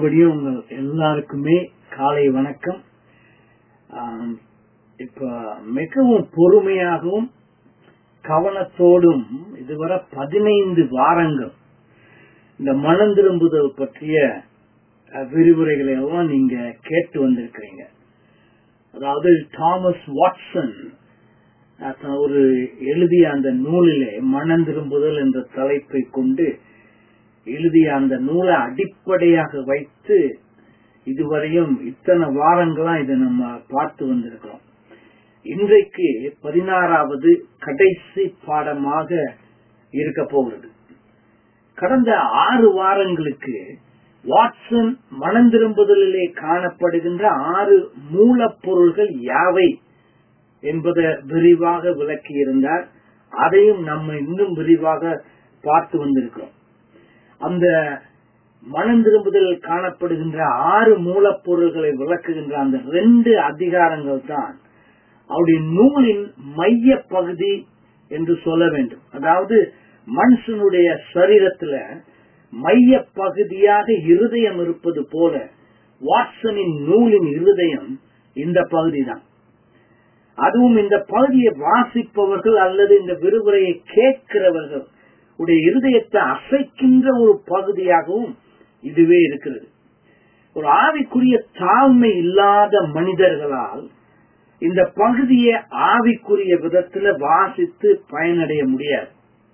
மறுபடியும் உங்கள் எல்லாருக்குமே காலை வணக்கம் ஆம், இப்ப மிகவும் பொறுமையாகவும் கவனத்தோடும் இதுவரை பதினைந்து வாரங்கள் இந்த மனம் திரும்புதல் பற்றிய அஹ், விரிவுரைகளை எல்லாம் நீங்க கேட்டு வந்திருக்கிறீங்க அதாவது தாமஸ் வாட்சன் அஹ், ஒரு எழுதிய அந்த நூலிலே மனம் திரும்புதல் என்ற தலைப்பை கொண்டு எழுதிய அந்த நூலை அடிப்படையாக வைத்து இதுவரையும் இத்தனை வாரங்களா இதை நம்ம பார்த்து வந்திருக்கிறோம் இன்றைக்கு பதினாறாவது கடைசி பாடமாக இருக்க போகிறது கடந்த ஆறு வாரங்களுக்கு வாட்சன் மனம் திரும்புதலிலே காணப்படுகின்ற ஆறு மூலப்பொருள்கள் யாவை என்பதை விரிவாக விளக்கியிருந்தார் அதையும் நம்ம இன்னும் விரிவாக பார்த்து வந்திருக்கிறோம் அந்த மனம் திரும்புதல் காணப்படுகின்ற ஆறு மூலப்பொருள்களை விளக்குகின்ற அந்த ரெண்டு அதிகாரங்கள் தான் அவருடைய நூலின் மைய பகுதி என்று சொல்ல வேண்டும் அதாவது மனுஷனுடைய சரீரத்துல மைய பகுதியாக இருதயம் இருப்பது போல வாட்சனின் நூலின் இருதயம் இந்த பகுதி தான் அதுவும் இந்த பகுதியை வாசிப்பவர்கள் அல்லது இந்த விரிவுரையை கேட்கிறவர்கள் உடைய இருதயத்தை அசைக்கின்ற ஒரு பகுதியாகவும் இதுவே இருக்கிறது ஒரு ஆவிக்குரிய தாழ்மை இல்லாத மனிதர்களால் இந்த பகுதியை ஆவிக்குரிய விதத்துல வாசித்து பயனடைய முடியாது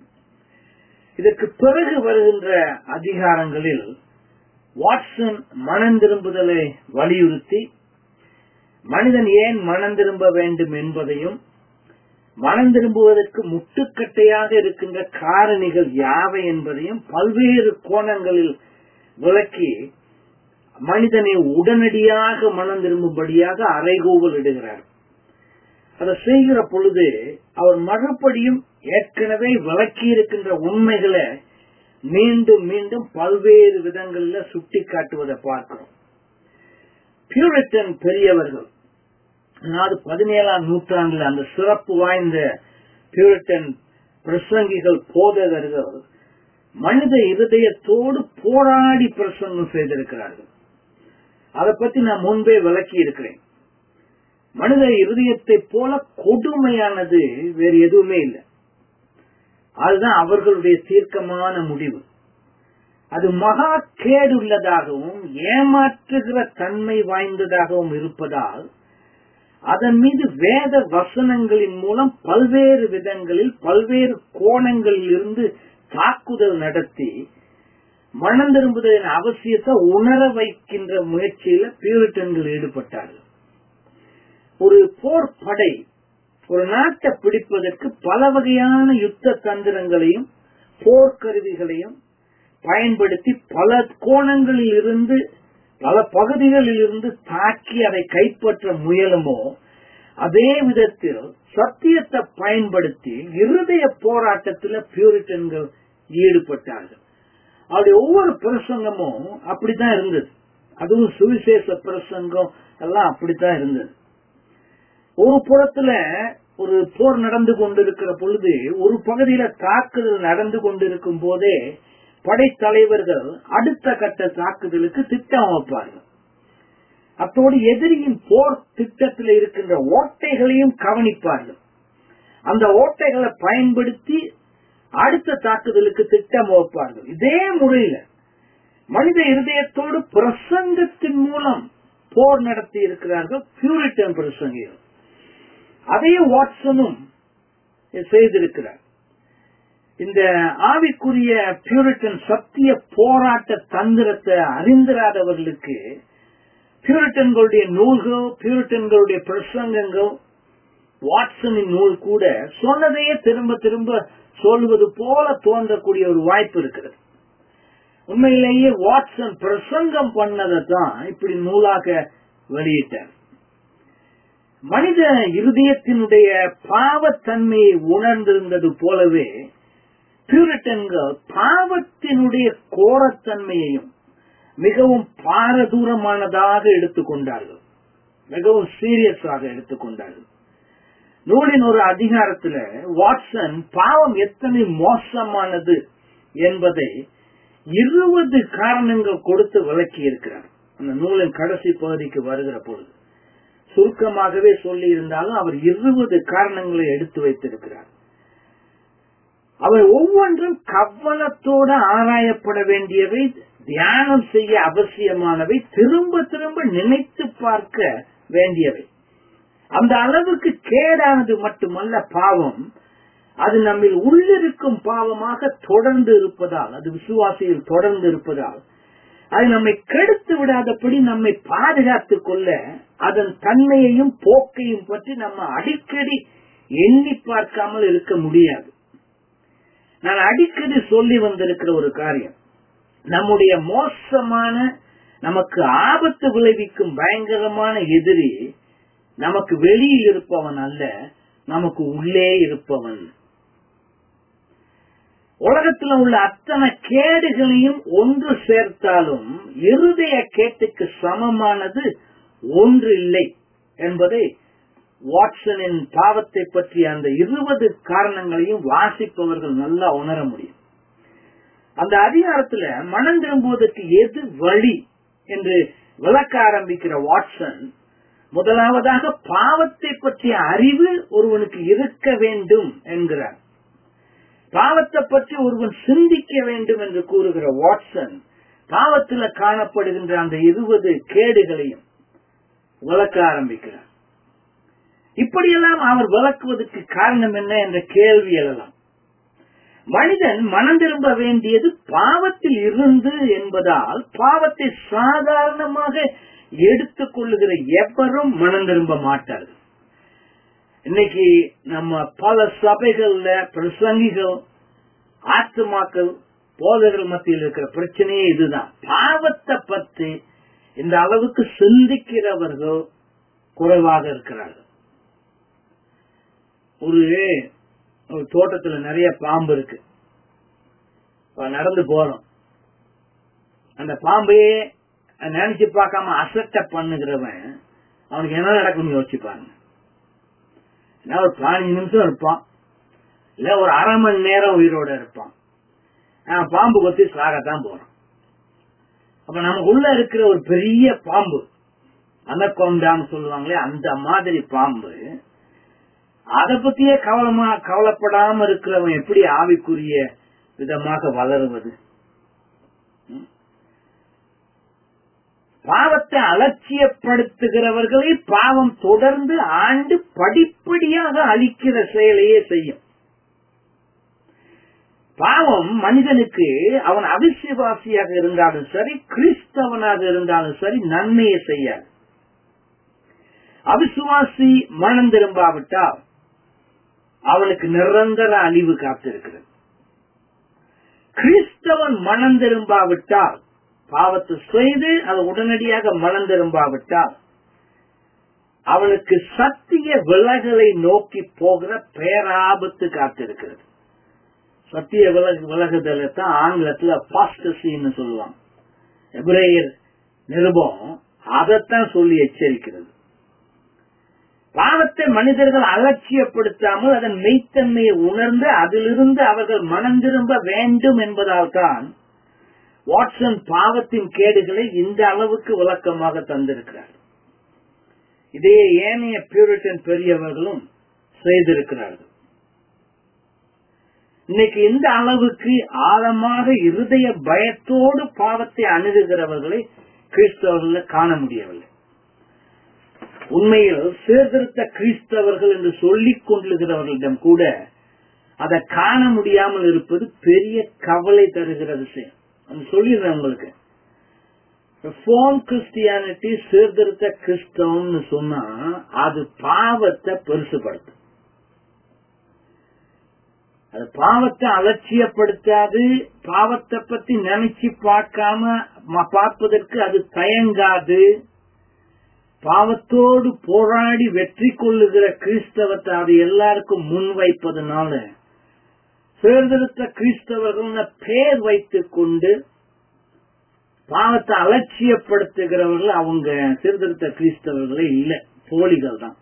இதற்கு பிறகு வருகின்ற அதிகாரங்களில் வாட்சன் மனம் திரும்புதலை வலியுறுத்தி மனிதன் ஏன் மனம் திரும்ப வேண்டும் என்பதையும் மனம் திரும்புவதற்கு முட்டுக்கட்டையாக இருக்கின்ற காரணிகள் யாவை என்பதையும் பல்வேறு கோணங்களில் விளக்கி மனிதனை உடனடியாக மனம் திரும்பும்படியாக அறைகூவல் இடுகிறார் அதை செய்கிற பொழுது அவர் மறுபடியும் ஏற்கனவே விளக்கி இருக்கின்ற உண்மைகளை மீண்டும் மீண்டும் பல்வேறு விதங்களில் சுட்டி காட்டுவதை பார்க்கிறோம் பியூரிட்டன் பெரியவர்கள் அதாவது பதினேழாம் நூற்றாண்டில் அந்த சிறப்பு வாய்ந்த பியூரிட்டன் பிரசங்கிகள் போதகர்கள் மனித இருதயத்தோடு போராடி பிரசங்கம் செய்திருக்கிறார்கள் அதை பத்தி நான் முன்பே விளக்கி இருக்கிறேன் மனித இருதயத்தை போல கொடுமையானது வேறு எதுவுமே இல்லை அதுதான் அவர்களுடைய தீர்க்கமான முடிவு அது மகா கேடுள்ளதாகவும் ஏமாற்றுகிற தன்மை வாய்ந்ததாகவும் இருப்பதால் அதன் மீது வேத வசனங்களின் மூலம் பல்வேறு விதங்களில் பல்வேறு கோணங்களில் இருந்து தாக்குதல் நடத்தி மனம் திரும்புதலின் அவசியத்தை உணர வைக்கின்ற முயற்சியில பியூரிட்டன்கள் ஈடுபட்டார்கள் ஒரு போர் படை ஒரு நாட்டை பிடிப்பதற்கு பல வகையான யுத்த தந்திரங்களையும் போர்க்கருவிகளையும் பயன்படுத்தி பல கோணங்களில் இருந்து பல பகுதிகளில் இருந்து தாக்கி அதை கைப்பற்ற முயலுமோ அதே விதத்தில் சத்தியத்தை பயன்படுத்தி இருதய போராட்டத்தில் பியூரிட்டன்கள் ஈடுபட்டார்கள் அவருடைய ஒவ்வொரு பிரசங்கமும் அப்படித்தான் இருந்தது அதுவும் சுவிசேஷ பிரசங்கம் எல்லாம் அப்படித்தான் இருந்தது ஒரு புறத்துல ஒரு போர் நடந்து கொண்டிருக்கிற பொழுது ஒரு பகுதியில தாக்குதல் நடந்து கொண்டிருக்கும் போதே படைத்தலைவர்கள் அடுத்த கட்ட தாக்குதலுக்கு திட்டம் வைப்பார்கள் அத்தோடு எதிரியின் போர் திட்டத்தில் இருக்கின்ற ஓட்டைகளையும் கவனிப்பார்கள் அந்த ஓட்டைகளை பயன்படுத்தி அடுத்த தாக்குதலுக்கு திட்டம் வைப்பார்கள் இதே முறையில மனித இருதயத்தோடு பிரசங்கத்தின் மூலம் போர் நடத்தி இருக்கிறார்கள் பியூரிட்டன் பிரசங்கிகள் அதையும் வாட்சனும் செய்திருக்கிறார் இந்த ஆவிக்குரிய பியூரிட்டன் சத்திய போராட்ட தந்திரத்தை அறிந்திராதவர்களுக்கு பியூரிட்டன்களுடைய நூல்கள் பியூரிட்டன்களுடைய பிரசங்கங்கள் வாட்சனின் நூல் கூட சொன்னதையே திரும்ப திரும்ப சொல்வது போல தோன்றக்கூடிய ஒரு வாய்ப்பு இருக்கிறது உண்மையிலேயே வாட்சன் பிரசங்கம் பண்ணதை தான் இப்படி நூலாக வெளியிட்டார் மனித இருதயத்தினுடைய பாவத்தன்மையை உணர்ந்திருந்தது போலவே பியூரிட்டன்கள் பாவத்தினுடைய கோரத்தன்மையையும் மிகவும் பாரதூரமானதாக எடுத்துக்கொண்டார்கள் மிகவும் சீரியஸாக எடுத்துக்கொண்டார்கள் நூலின் ஒரு அதிகாரத்துல வாட்சன் பாவம் எத்தனை மோசமானது என்பதை இருபது காரணங்கள் கொடுத்து விளக்கி இருக்கிறார் அந்த நூலின் கடைசி பகுதிக்கு வருகிற பொழுது சுருக்கமாகவே சொல்லி இருந்தாலும் அவர் இருபது காரணங்களை எடுத்து வைத்திருக்கிறார் அவை ஒவ்வொன்றும் கவனத்தோடு ஆராயப்பட வேண்டியவை தியானம் செய்ய அவசியமானவை திரும்ப திரும்ப நினைத்து பார்க்க வேண்டியவை அந்த அளவுக்கு கேடானது மட்டுமல்ல பாவம் அது நம்மில் உள்ளிருக்கும் பாவமாக தொடர்ந்து இருப்பதால் அது விசுவாசியில் தொடர்ந்து இருப்பதால் அது நம்மை கெடுத்து விடாதபடி நம்மை பாதுகாத்துக் கொள்ள அதன் தன்மையையும் போக்கையும் பற்றி நம்ம அடிக்கடி எண்ணி பார்க்காமல் இருக்க முடியாது நான் அடிக்கடி சொல்லி வந்திருக்கிற ஒரு காரியம் நம்முடைய மோசமான நமக்கு ஆபத்து விளைவிக்கும் பயங்கரமான எதிரி நமக்கு வெளியில் இருப்பவன் அல்ல நமக்கு உள்ளே இருப்பவன் உலகத்தில் உள்ள அத்தனை கேடுகளையும் ஒன்று சேர்த்தாலும் இருதய கேட்டுக்கு சமமானது ஒன்று இல்லை என்பதை வாட்சனின் பாவத்தை பற்றிய அந்த இருபது காரணங்களையும் வாசிப்பவர்கள் நல்லா உணர முடியும் அந்த அதிகாரத்துல மனம் திரும்புவதற்கு எது வழி என்று விளக்க ஆரம்பிக்கிற வாட்சன் முதலாவதாக பாவத்தை பற்றிய அறிவு ஒருவனுக்கு இருக்க வேண்டும் என்கிறார் பாவத்தை பற்றி ஒருவன் சிந்திக்க வேண்டும் என்று கூறுகிற வாட்சன் பாவத்தில் காணப்படுகின்ற அந்த இருபது கேடுகளையும் விளக்க ஆரம்பிக்கிறார் இப்படியெல்லாம் அவர் விளக்குவதற்கு காரணம் என்ன என்ற கேள்வி எழலாம் மனிதன் மனம் திரும்ப வேண்டியது பாவத்தில் இருந்து என்பதால் பாவத்தை சாதாரணமாக எடுத்துக் கொள்ளுகிற எவரும் மனம் திரும்ப மாட்டார்கள் இன்னைக்கு நம்ம பல சபைகள்ல பிரசங்கிகள் ஆத்துமாக்கள் போதகர்கள் மத்தியில் இருக்கிற பிரச்சனையே இதுதான் பாவத்தை பற்றி இந்த அளவுக்கு சிந்திக்கிறவர்கள் குறைவாக இருக்கிறார்கள் ஒரு ஒரு தோட்டத்துல நிறைய பாம்பு இருக்கு நடந்து போறோம் அந்த பாம்பையே நினைச்சு பார்க்காம அசட்ட பண்ணுகிறவன் அவனுக்கு என்ன நடக்கும்னு யோசிச்சுப்பாங்க ஏன்னா ஒரு பதினஞ்சு நிமிஷம் இருப்பான் இல்ல ஒரு அரை மணி நேரம் உயிரோட இருப்பான் பாம்பு கொத்தி சாகத்தான் போறோம் அப்ப நமக்குள்ள இருக்கிற ஒரு பெரிய பாம்பு அனக்கொண்டான்னு சொல்லுவாங்களே அந்த மாதிரி பாம்பு அத பத்தியே கவலமா கவலைப்படாம இருக்கிறவன் எப்படி ஆவிக்குரிய விதமாக வளருவது பாவத்தை அலட்சியப்படுத்துகிறவர்களை பாவம் தொடர்ந்து ஆண்டு படிப்படியாக அழிக்கிற செயலையே செய்யும் பாவம் மனிதனுக்கு அவன் அவிசுவாசியாக இருந்தாலும் சரி கிறிஸ்தவனாக இருந்தாலும் சரி நன்மையை செய்யாது அவிசுவாசி மனம் திரும்பாவிட்டால் அவனுக்கு நிரந்தர அழிவு காத்திருக்கிறது கிறிஸ்தவன் மனம் திரும்பாவிட்டால் பாவத்தை செய்து அது உடனடியாக மனம் திரும்பாவிட்டால் அவனுக்கு சத்திய விலகலை நோக்கி போகிற பேராபத்து காத்திருக்கிறது சத்திய விலகு விலகுதலை தான் ஆங்கிலத்துல பாஸ்டசின்னு சொல்லுவாங்க எப்ரேயர் நிருபம் அதைத்தான் சொல்லி எச்சரிக்கிறது பாவத்தை மனிதர்கள் அலட்சியப்படுத்தாமல் அதன் மெய்த்தன்மையை உணர்ந்து அதிலிருந்து அவர்கள் மனம் திரும்ப வேண்டும் என்பதால் தான் வாட்சன் பாவத்தின் கேடுகளை இந்த அளவுக்கு விளக்கமாக தந்திருக்கிறார் இதே ஏனைய பியூரிட்டன் பெரியவர்களும் செய்திருக்கிறார்கள் இன்னைக்கு இந்த அளவுக்கு ஆழமாக இருதய பயத்தோடு பாவத்தை அணுகுகிறவர்களை கிறிஸ்தவர்கள் காண முடியவில்லை உண்மையில் சீர்திருத்த கிறிஸ்தவர்கள் என்று சொல்லிக் கொள்ளுகிறவர்களிடம் கூட அதை காண முடியாமல் இருப்பது பெரிய கவலை தருகிற விஷயம் சொல்லிடுறேன் உங்களுக்கு ரிஃபார்ம் கிறிஸ்டியானிட்டி சீர்திருத்த கிறிஸ்தவம்னு சொன்னா அது பாவத்தை பெருசுபடுத்தும் அது பாவத்தை அலட்சியப்படுத்தாது பாவத்தை பத்தி நினைச்சு பார்க்காம பார்ப்பதற்கு அது தயங்காது பாவத்தோடு போராடி வெற்றி கொள்ளுகிற கிறிஸ்தவத்தை அது எல்லாருக்கும் முன்வைப்பதனால சீர்திருத்த கிறிஸ்தவர்கள் பேர் வைத்துக் கொண்டு பாவத்தை அலட்சியப்படுத்துகிறவர்கள் அவங்க சீர்திருத்த கிறிஸ்தவர்களே இல்ல போலிகள் தான்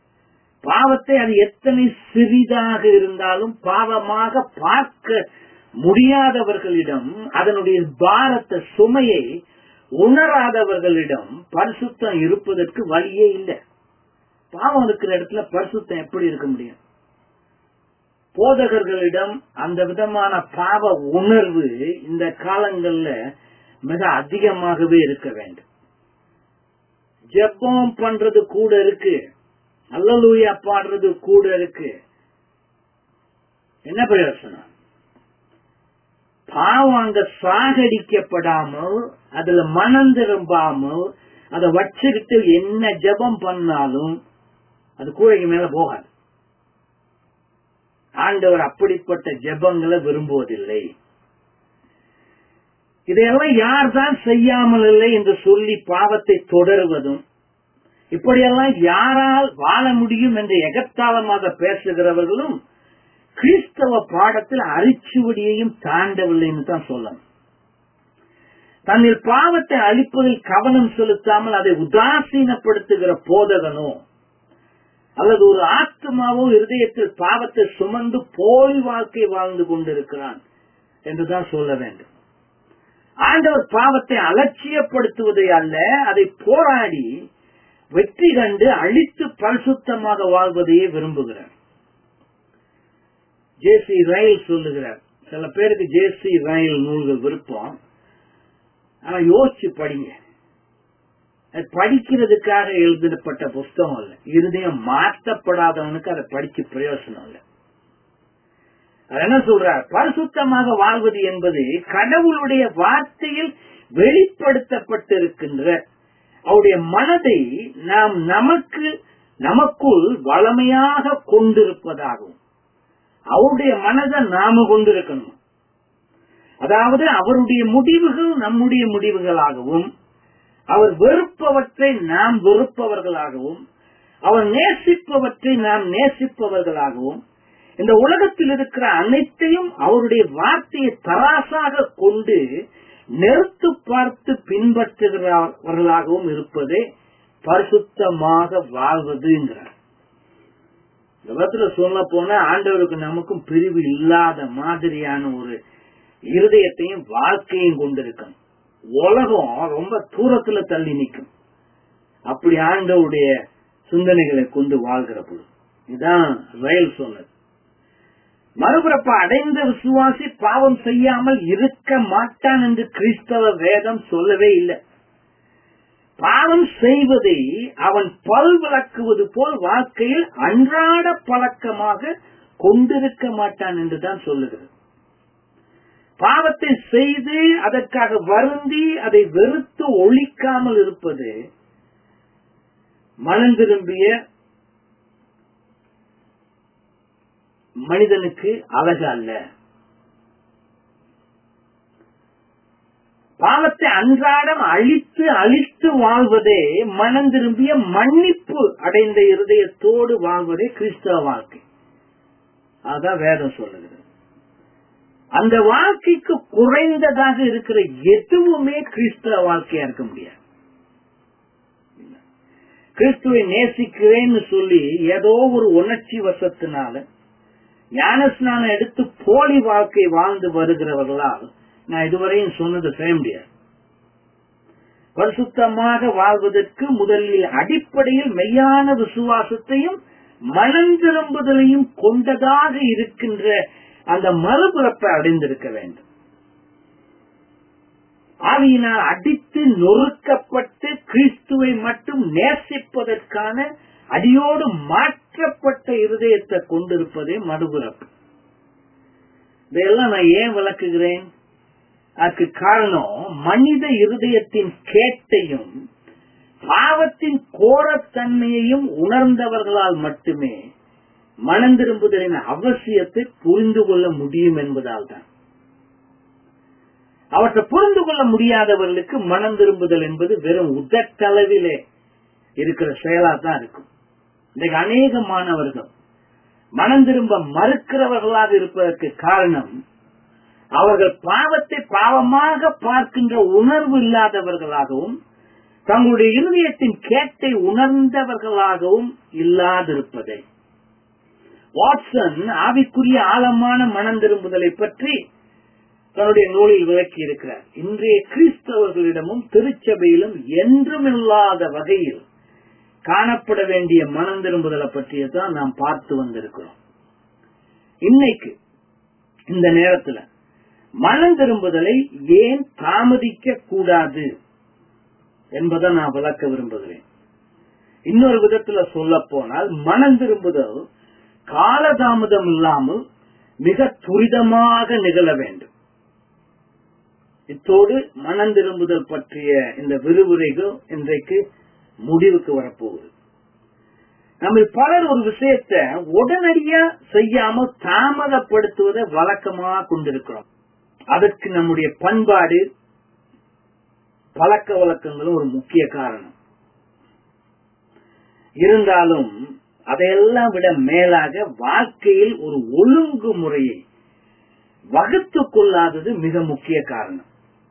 பாவத்தை அது எத்தனை சிறிதாக இருந்தாலும் பாவமாக பார்க்க முடியாதவர்களிடம் அதனுடைய பாரத்த சுமையை உணராதவர்களிடம் பரிசுத்தம் இருப்பதற்கு வழியே இல்லை பாவம் இருக்கிற இடத்துல பரிசுத்தம் எப்படி இருக்க முடியும் போதகர்களிடம் அந்த விதமான பாவ உணர்வு இந்த காலங்கள்ல மிக அதிகமாகவே இருக்க வேண்டும் ஜெபம் பண்றது கூட இருக்கு அல்லலூயா பாடுறது கூட இருக்கு என்ன பிரயோசனம் பாவம் அங்க சாகடிக்கப்படாமல் அதுல மனம் திரும்பாமல் அதை வச்சுக்கிட்டு என்ன ஜெபம் பண்ணாலும் அது கூடைக்கு மேல போகாது ஆண்டவர் அப்படிப்பட்ட ஜெபங்களை விரும்புவதில்லை இதையெல்லாம் யார் தான் செய்யாமல் இல்லை என்று சொல்லி பாவத்தை தொடருவதும் இப்படியெல்லாம் யாரால் வாழ முடியும் என்று எகத்தாளமாக பேசுகிறவர்களும் கிறிஸ்தவ பாடத்தில் அரிச்சுவடியையும் தாண்டவில்லைன்னு தான் சொல்லணும் தன்னில் பாவத்தை அழிப்பதில் கவனம் செலுத்தாமல் அதை உதாசீனப்படுத்துகிற போதகனோ அல்லது ஒரு ஆத்மாவோ இருதயத்தில் பாவத்தை சுமந்து போய் வாழ்க்கை வாழ்ந்து கொண்டிருக்கிறான் என்றுதான் சொல்ல வேண்டும் ஆண்டவர் பாவத்தை அலட்சியப்படுத்துவதை அல்ல அதை போராடி வெற்றி கண்டு அழித்து பரிசுத்தமாக வாழ்வதையே விரும்புகிறார் ஜேசி ரயில் சொல்லுகிறார் சில பேருக்கு ஜேசி ரயில் நூல்கள் விருப்பம் ஆனா யோசிச்சு படிங்க அது படிக்கிறதுக்காக எழுதப்பட்ட புஸ்தகம் இல்ல இருதயம் மாற்றப்படாதவனுக்கு அதை படிச்சு பிரயோசனம் இல்லை அது என்ன சொல்றார் பரிசுத்தமாக வாழ்வது என்பது கடவுளுடைய வார்த்தையில் வெளிப்படுத்தப்பட்டிருக்கின்ற அவருடைய மனதை நாம் நமக்கு நமக்குள் வளமையாக கொண்டிருப்பதாகவும் அவருடைய மனதை நாம கொண்டிருக்கணும் அதாவது அவருடைய முடிவுகள் நம்முடைய முடிவுகளாகவும் அவர் வெறுப்பவற்றை நாம் வெறுப்பவர்களாகவும் அவர் நேசிப்பவற்றை நாம் நேசிப்பவர்களாகவும் இந்த உலகத்தில் இருக்கிற அனைத்தையும் அவருடைய வார்த்தையை தராசாக கொண்டு நெருத்து பார்த்து பின்பற்றுகிறவர்களாகவும் இருப்பதே பரிசுத்தமாக வாழ்வதுங்கிறார் விதத்துல சொல்ல போனா ஆண்டவருக்கு நமக்கும் பிரிவு இல்லாத மாதிரியான ஒரு இருதயத்தையும் வாழ்க்கையும் கொண்டிருக்கணும் உலகம் ரொம்ப தூரத்துல தள்ளி நிற்கும் அப்படி ஆண்டவருடைய சிந்தனைகளை கொண்டு வாழ்கிற பொழுது இதுதான் ரயில் சொன்னது மறுபிறப்ப அடைந்த விசுவாசி பாவம் செய்யாமல் இருக்க மாட்டான் என்று கிறிஸ்தவ வேதம் சொல்லவே இல்லை பாவம் செய்வதை அவன் பல் விளக்குவது போல் வாழ்க்கையில் அன்றாட பழக்கமாக கொண்டிருக்க மாட்டான் என்றுதான் சொல்லுகிறது பாவத்தை செய்து அதற்காக வருந்தி அதை வெறுத்து ஒழிக்காமல் இருப்பது மனம் திரும்பிய மனிதனுக்கு அழகு அல்ல பாவத்தை அன்றாடம் அழித்து அழித்து வாழ்வதே மனம் திரும்பிய மன்னிப்பு அடைந்த இருதயத்தோடு வாழ்வதே கிறிஸ்தவ வாழ்க்கை அதான் வேதம் சொல்லுகிறது அந்த வாழ்க்கைக்கு குறைந்ததாக இருக்கிற எதுவுமே கிறிஸ்தவ வாழ்க்கையா இருக்க முடியாது கிறிஸ்துவை நேசிக்கிறேன்னு சொல்லி ஏதோ ஒரு உணர்ச்சி வசத்தினால ஞானஸ்நானம் எடுத்து போலி வாழ்க்கை வாழ்ந்து வருகிறவர்களால் நான் இதுவரையும் சொன்னது செய்ய முடியாது பரிசுத்தமாக வாழ்வதற்கு முதலில் அடிப்படையில் மெய்யான விசுவாசத்தையும் மனம் திரும்புதலையும் கொண்டதாக இருக்கின்ற அந்த மறுபிறப்பை அடைந்திருக்க வேண்டும் ஆவியினால் அடித்து நொறுக்கப்பட்டு கிறிஸ்துவை மட்டும் நேசிப்பதற்கான அடியோடு மாற்றப்பட்ட இருதயத்தை கொண்டிருப்பதே மறுபிறப்பு இதையெல்லாம் நான் ஏன் விளக்குகிறேன் அதுக்கு காரணம் மனித இருதயத்தின் கேட்டையும் பாவத்தின் கோரத்தன்மையையும் உணர்ந்தவர்களால் மட்டுமே மனம் திரும்புதலின் அவசியத்தை புரிந்து கொள்ள முடியும் என்பதால் தான் அவற்றை புரிந்து கொள்ள முடியாதவர்களுக்கு மனம் திரும்புதல் என்பது வெறும் உதட்டளவிலே இருக்கிற செயலா தான் இருக்கும் இன்றைக்கு அநேக மாணவர்கள் மனம் திரும்ப மறுக்கிறவர்களாக இருப்பதற்கு காரணம் அவர்கள் பாவத்தை பாவமாக பார்க்கின்ற உணர்வு இல்லாதவர்களாகவும் தங்களுடைய இருதயத்தின் கேட்டை உணர்ந்தவர்களாகவும் இல்லாதிருப்பதை வாட்சன் ஆவிக்குரிய ஆழமான மனம் திரும்புதலை பற்றி தன்னுடைய நூலில் விளக்கி இருக்கிறார் இன்றைய கிறிஸ்தவர்களிடமும் திருச்சபையிலும் என்றும் இல்லாத வகையில் காணப்பட வேண்டிய மனம் திரும்புதலை பற்றியதான் நாம் பார்த்து வந்திருக்கிறோம் இன்னைக்கு இந்த நேரத்துல மனம் திரும்புதலை ஏன் தாமதிக்க கூடாது என்பதை நான் விளக்க விரும்புகிறேன் இன்னொரு விதத்துல சொல்ல போனால் மனம் திரும்புதல் காலதாமதம் இல்லாமல் மிக துரிதமாக நிகழ வேண்டும் இத்தோடு மனம் திரும்புதல் பற்றிய இந்த விரிவுரைகள் இன்றைக்கு முடிவுக்கு வரப்போகுது நம்ம பலர் ஒரு விஷயத்த உடனடியா செய்யாம தாமதப்படுத்துவதை வழக்கமாக கொண்டிருக்கிறோம் அதற்கு நம்முடைய பண்பாடு பழக்க வழக்கங்களும் ஒரு முக்கிய காரணம் இருந்தாலும் அதையெல்லாம் விட மேலாக வாழ்க்கையில் ஒரு ஒழுங்குமுறையை வகுத்து கொள்ளாதது மிக முக்கிய காரணம்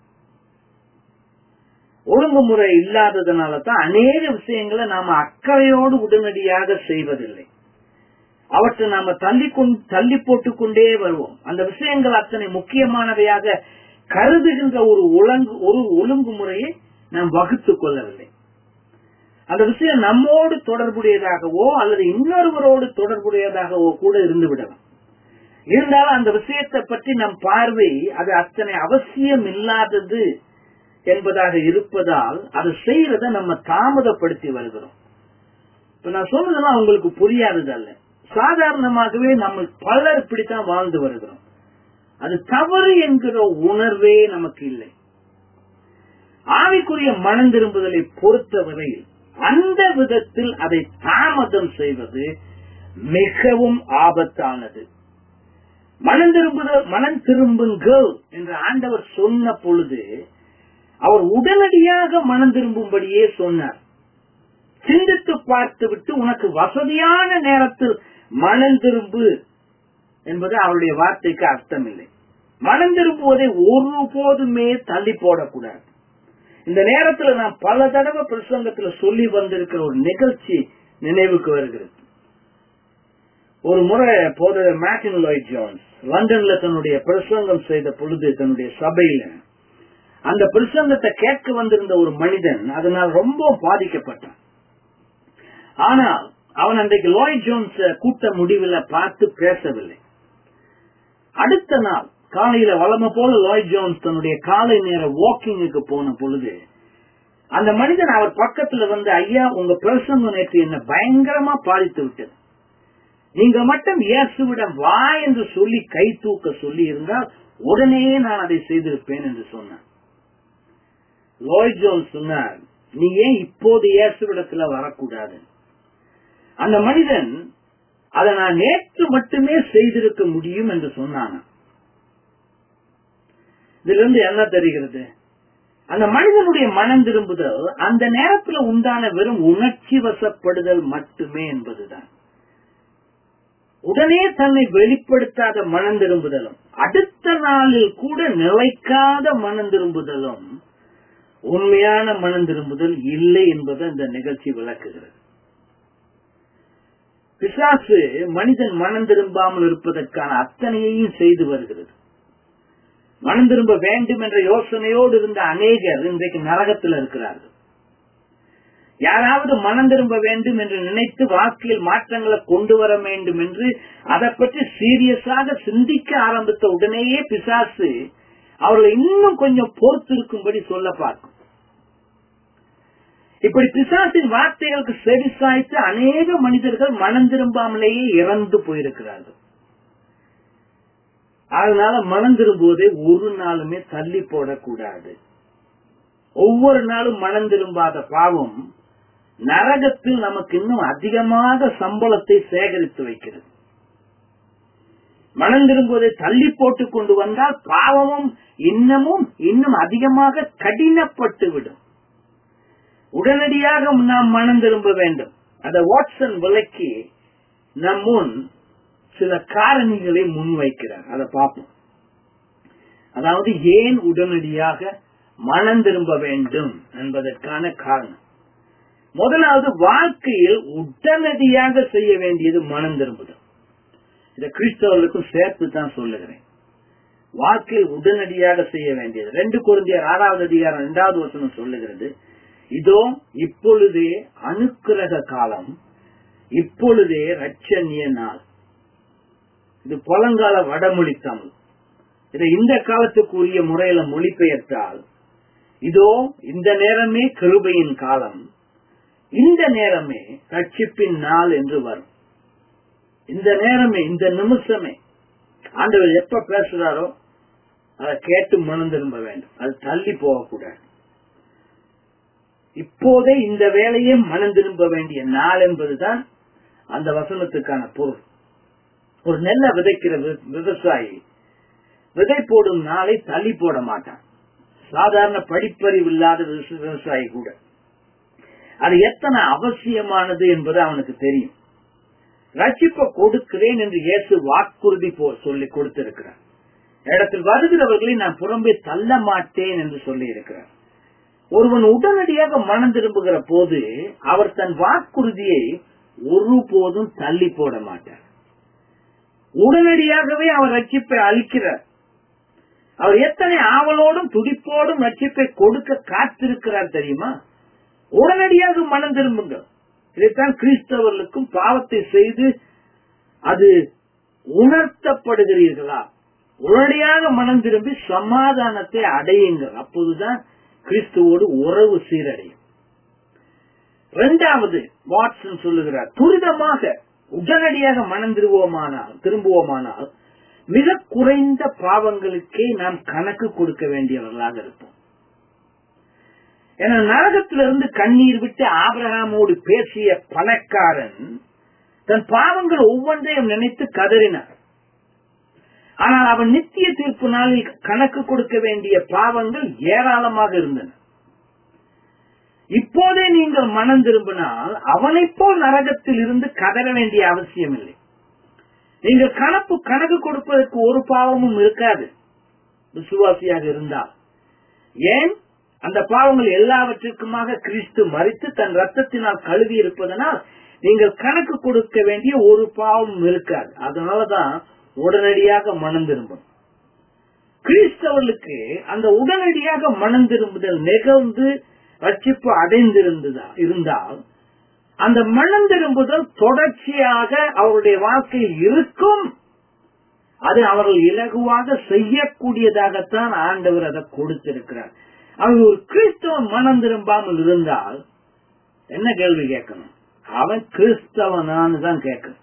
ஒழுங்குமுறை இல்லாததுனால தான் அநேக விஷயங்களை நாம அக்கறையோடு உடனடியாக செய்வதில்லை அவற்றை நாம தள்ளி கொண்டு தள்ளி போட்டுக் கொண்டே வருவோம் அந்த விஷயங்கள் அத்தனை முக்கியமானவையாக கருதுகின்ற ஒரு ஒழுங்கு ஒரு ஒழுங்குமுறையை நாம் வகுத்துக் கொள்ளவில்லை அந்த விஷயம் நம்மோடு தொடர்புடையதாகவோ அல்லது இன்னொருவரோடு தொடர்புடையதாகவோ கூட இருந்து விடலாம் இருந்தாலும் அந்த விஷயத்தை பற்றி நம் பார்வை அது அத்தனை அவசியம் இல்லாதது என்பதாக இருப்பதால் அது செய்யறத நம்ம தாமதப்படுத்தி வருகிறோம் இப்ப நான் சொன்னதெல்லாம் உங்களுக்கு புரியாதது அல்ல சாதாரணமாகவே நம்ம பலர் இப்படித்தான் வாழ்ந்து வருகிறோம் அது தவறு என்கிற உணர்வே நமக்கு இல்லை ஆவிக்குரிய மனம் திரும்புதலை பொறுத்தவரையில் அந்த விதத்தில் அதை தாமதம் செய்வது மிகவும் ஆபத்தானது மனம் திரும்புதல் மனம் திரும்புங்கள் என்று ஆண்டவர் சொன்ன பொழுது அவர் உடனடியாக மனம் திரும்பும்படியே சொன்னார் சிந்தித்து பார்த்துவிட்டு உனக்கு வசதியான நேரத்தில் மனம் திரும்பு என்பது அவருடைய வார்த்தைக்கு அர்த்தம் இல்லை மனம் திரும்புவதை ஒருபோதுமே தள்ளி போடக்கூடாது இந்த நேரத்துல நான் பல தடவை பிரசங்கத்துல சொல்லி வந்திருக்கிற ஒரு நிகழ்ச்சி நினைவுக்கு வருகிறது ஒரு முறை போதர் மேட்டின் லாய்ட் ஜோன்ஸ் லண்டன்ல தன்னுடைய பிரசங்கம் செய்த பொழுது தன்னுடைய சபையில அந்த பிரசங்கத்தை கேட்க வந்திருந்த ஒரு மனிதன் அதனால் ரொம்ப பாதிக்கப்பட்டான் ஆனால் அவன் அன்றைக்கு லாய்ட் ஜோன்ஸ் கூட்ட முடிவில் பார்த்து பேசவில்லை அடுத்த நாள் காலையில வளம போல லாய்ட் ஜோன்ஸ் தன்னுடைய காலை நேர வாக்கிங்குக்கு போன பொழுது அந்த மனிதன் அவர் பக்கத்துல வந்து ஐயா உங்க பிரசங்கம் நேற்று என்ன பயங்கரமா பாதித்து விட்டது நீங்க மட்டும் இயேசுவிடம் வா என்று சொல்லி கை தூக்க சொல்லி இருந்தால் உடனே நான் அதை செய்திருப்பேன் என்று சொன்னான் லாய்ட் ஜோன்ஸ் சொன்னார் நீ ஏன் இப்போது இயேசுவிடத்துல வரக்கூடாது அந்த மனிதன் அதை நான் நேற்று மட்டுமே செய்திருக்க முடியும் என்று சொன்னான் இதுல இருந்து என்ன தெரிகிறது அந்த மனிதனுடைய மனம் திரும்புதல் அந்த நேரத்துல உண்டான வெறும் உணர்ச்சி வசப்படுதல் மட்டுமே என்பதுதான் உடனே தன்னை வெளிப்படுத்தாத மனம் திரும்புதலும் அடுத்த நாளில் கூட நிலைக்காத மனம் திரும்புதலும் உண்மையான மனம் திரும்புதல் இல்லை என்பதை இந்த நிகழ்ச்சி விளக்குகிறது பிசாசு மனிதன் மனம் திரும்பாமல் இருப்பதற்கான அத்தனையையும் செய்து வருகிறது மனம் திரும்ப வேண்டும் என்ற யோசனையோடு இருந்த அநேகர் இன்றைக்கு நரகத்தில் இருக்கிறார்கள் யாராவது மனம் திரும்ப வேண்டும் என்று நினைத்து வாழ்க்கையில் மாற்றங்களை கொண்டு வர வேண்டும் என்று அதை பற்றி சீரியஸாக சிந்திக்க ஆரம்பித்த உடனேயே பிசாசு அவர்களை இன்னும் கொஞ்சம் பொறுத்து இருக்கும்படி சொல்ல பார்க்கும் இப்படி பிசாசின் வார்த்தைகளுக்கு செவி சாய்த்து அநேக மனிதர்கள் மனம் திரும்பாமலேயே இறந்து போயிருக்கிறார்கள் அதனால மனம் திரும்புவதை ஒரு நாளுமே தள்ளி போடக்கூடாது ஒவ்வொரு நாளும் மனம் திரும்பாத பாவம் நரகத்தில் நமக்கு இன்னும் அதிகமாக சம்பளத்தை சேகரித்து வைக்கிறது மனம் திரும்புவதை தள்ளி போட்டுக் கொண்டு வந்தால் பாவமும் இன்னமும் இன்னும் அதிகமாக கடினப்பட்டு விடும் உடனடியாக நாம் மனம் திரும்ப வேண்டும் அதை வாட்சன் விளக்கி நம் முன் சில காரணிகளை முன்வைக்கிறார் அதை பார்ப்போம் அதாவது ஏன் உடனடியாக மனம் திரும்ப வேண்டும் என்பதற்கான காரணம் முதலாவது வாழ்க்கையில் உடனடியாக செய்ய வேண்டியது மனம் திரும்புதல் இதை கிறிஸ்தவர்களுக்கும் சேர்த்து தான் சொல்லுகிறேன் வாழ்க்கையில் உடனடியாக செய்ய வேண்டியது ரெண்டு குருந்தியர் ஆறாவது அதிகாரம் இரண்டாவது வசனம் சொல்லுகிறது இதோ இப்பொழுதே அனுக்கிரக காலம் இப்பொழுதே ரட்சணிய நாள் இது பழங்கால வடமொழி தமிழ் இதை இந்த காலத்துக்குரிய முறையில மொழிபெயர்த்தால் இதோ இந்த நேரமே கிருபையின் காலம் இந்த நேரமே ரட்சிப்பின் நாள் என்று வரும் இந்த நேரமே இந்த நிமிஷமே ஆண்டவர் எப்ப பேசுறாரோ அதை கேட்டு மனம் திரும்ப வேண்டும் அது தள்ளி போகக்கூடாது இப்போதே இந்த வேலையே மனம் திரும்ப வேண்டிய நாள் என்பதுதான் அந்த வசனத்துக்கான பொருள் ஒரு நெல்லை விதைக்கிற வி- விவசாயி விதை போடும் நாளை தள்ளி போட மாட்டான் சாதாரண படிப்பறிவு இல்லாத விவச- விவசாயி கூட அது எத்தனை அவசியமானது என்பது அவனுக்கு தெரியும் ரட்சிப்பை கொடுக்கிறேன் என்று இயேசு வாக்குறுதி போ சொல்லி கொடுத்திருக்கிறார் இடத்தில் வருகிறவர்களை நான் புறம்பே தள்ள மாட்டேன் என்று சொல்லி இருக்கிறார் ஒருவன் உடனடியாக மனம் திரும்புகிற போது அவர் தன் வாக்குறுதியை ஒருபோதும் தள்ளி போட மாட்டார் உடனடியாகவே அவர் ரட்சிப்பை அளிக்கிறார் அவர் எத்தனை ஆவலோடும் துடிப்போடும் ரட்சிப்பை கொடுக்க காத்திருக்கிறார் தெரியுமா உடனடியாக மனம் திரும்புங்கள் இதைத்தான் கிறிஸ்தவர்களுக்கும் பாவத்தை செய்து அது உணர்த்தப்படுகிறீர்களா உடனடியாக மனம் திரும்பி சமாதானத்தை அடையுங்கள் அப்போதுதான் கிறிஸ்துவோடு உறவு சீரடையும் இரண்டாவது வாட்சன் சொல்லுகிறார் துரிதமாக உடனடியாக மனம் திரும்புவோமானால் திரும்புவோமானால் மிக குறைந்த பாவங்களுக்கே நாம் கணக்கு கொடுக்க வேண்டியவர்களாக இருப்போம் என நரகத்திலிருந்து கண்ணீர் விட்டு ஆபிரகாமோடு பேசிய பணக்காரன் தன் பாவங்கள் ஒவ்வொன்றையும் நினைத்து கதறினார் ஆனால் அவன் நித்திய தீர்ப்பு நாளில் கணக்கு கொடுக்க வேண்டிய பாவங்கள் ஏராளமாக இருந்தன இப்போதே நீங்கள் மனம் திரும்பினால் அவனைப் போல் நரகத்தில் இருந்து கதற வேண்டிய அவசியம் இல்லை நீங்கள் கணக்கு கணக்கு கொடுப்பதற்கு ஒரு பாவமும் இருக்காது விசுவாசியாக இருந்தால் ஏன் அந்த பாவங்கள் எல்லாவற்றிற்குமாக கிறிஸ்து மறித்து தன் ரத்தத்தினால் கழுவி இருப்பதனால் நீங்கள் கணக்கு கொடுக்க வேண்டிய ஒரு பாவமும் இருக்காது அதனாலதான் உடனடியாக மனம் திரும்பும் கிறிஸ்தவர்களுக்கு அந்த உடனடியாக மனம் திரும்புதல் நிகழ்ந்து ரட்சிப்பு அடைந்திருந்ததா இருந்தால் அந்த மனம் திரும்புதல் தொடர்ச்சியாக அவருடைய வாழ்க்கையில் இருக்கும் அது அவர்கள் இலகுவாக செய்யக்கூடியதாகத்தான் ஆண்டவர் அதை கொடுத்திருக்கிறார் அவன் ஒரு கிறிஸ்தவன் மனம் திரும்பாமல் இருந்தால் என்ன கேள்வி கேட்கணும் அவன் கிறிஸ்தவனான்னு தான் கேட்கணும்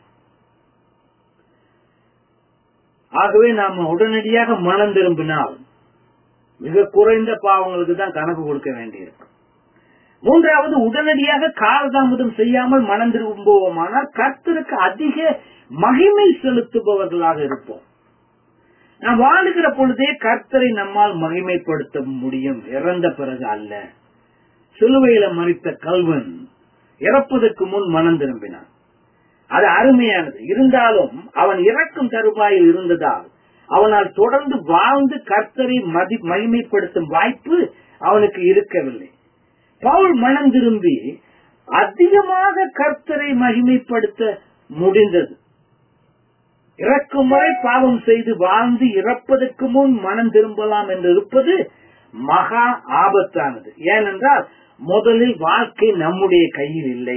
ஆகவே நாம உடனடியாக மனம் திரும்பினால் மிக குறைந்த பாவங்களுக்கு தான் கணக்கு கொடுக்க வேண்டியிருக்கும் மூன்றாவது உடனடியாக காலதாமதம் செய்யாமல் மனம் திரும்புவோமானால் கர்த்தருக்கு அதிக மகிமை செலுத்துபவர்களாக இருப்போம் நாம் வாழுகிற பொழுதே கர்த்தரை நம்மால் மகிமைப்படுத்த முடியும் இறந்த பிறகு அல்ல சிலுவையில மறித்த கல்வன் இறப்பதற்கு முன் மனம் திரும்பினான் அது அருமையானது இருந்தாலும் அவன் இறக்கும் தருவாயில் இருந்ததால் அவனால் தொடர்ந்து வாழ்ந்து கர்த்தரை மதி மகிமைப்படுத்தும் வாய்ப்பு அவனுக்கு இருக்கவில்லை பவுல் மனம் திரும்பி அதிகமாக கர்த்தரை மகிமைப்படுத்த முடிந்தது இறக்கும் வரை பாவம் செய்து வாழ்ந்து இறப்பதற்கு முன் மனம் திரும்பலாம் என்று இருப்பது மகா ஆபத்தானது ஏனென்றால் முதலில் வாழ்க்கை நம்முடைய கையில் இல்லை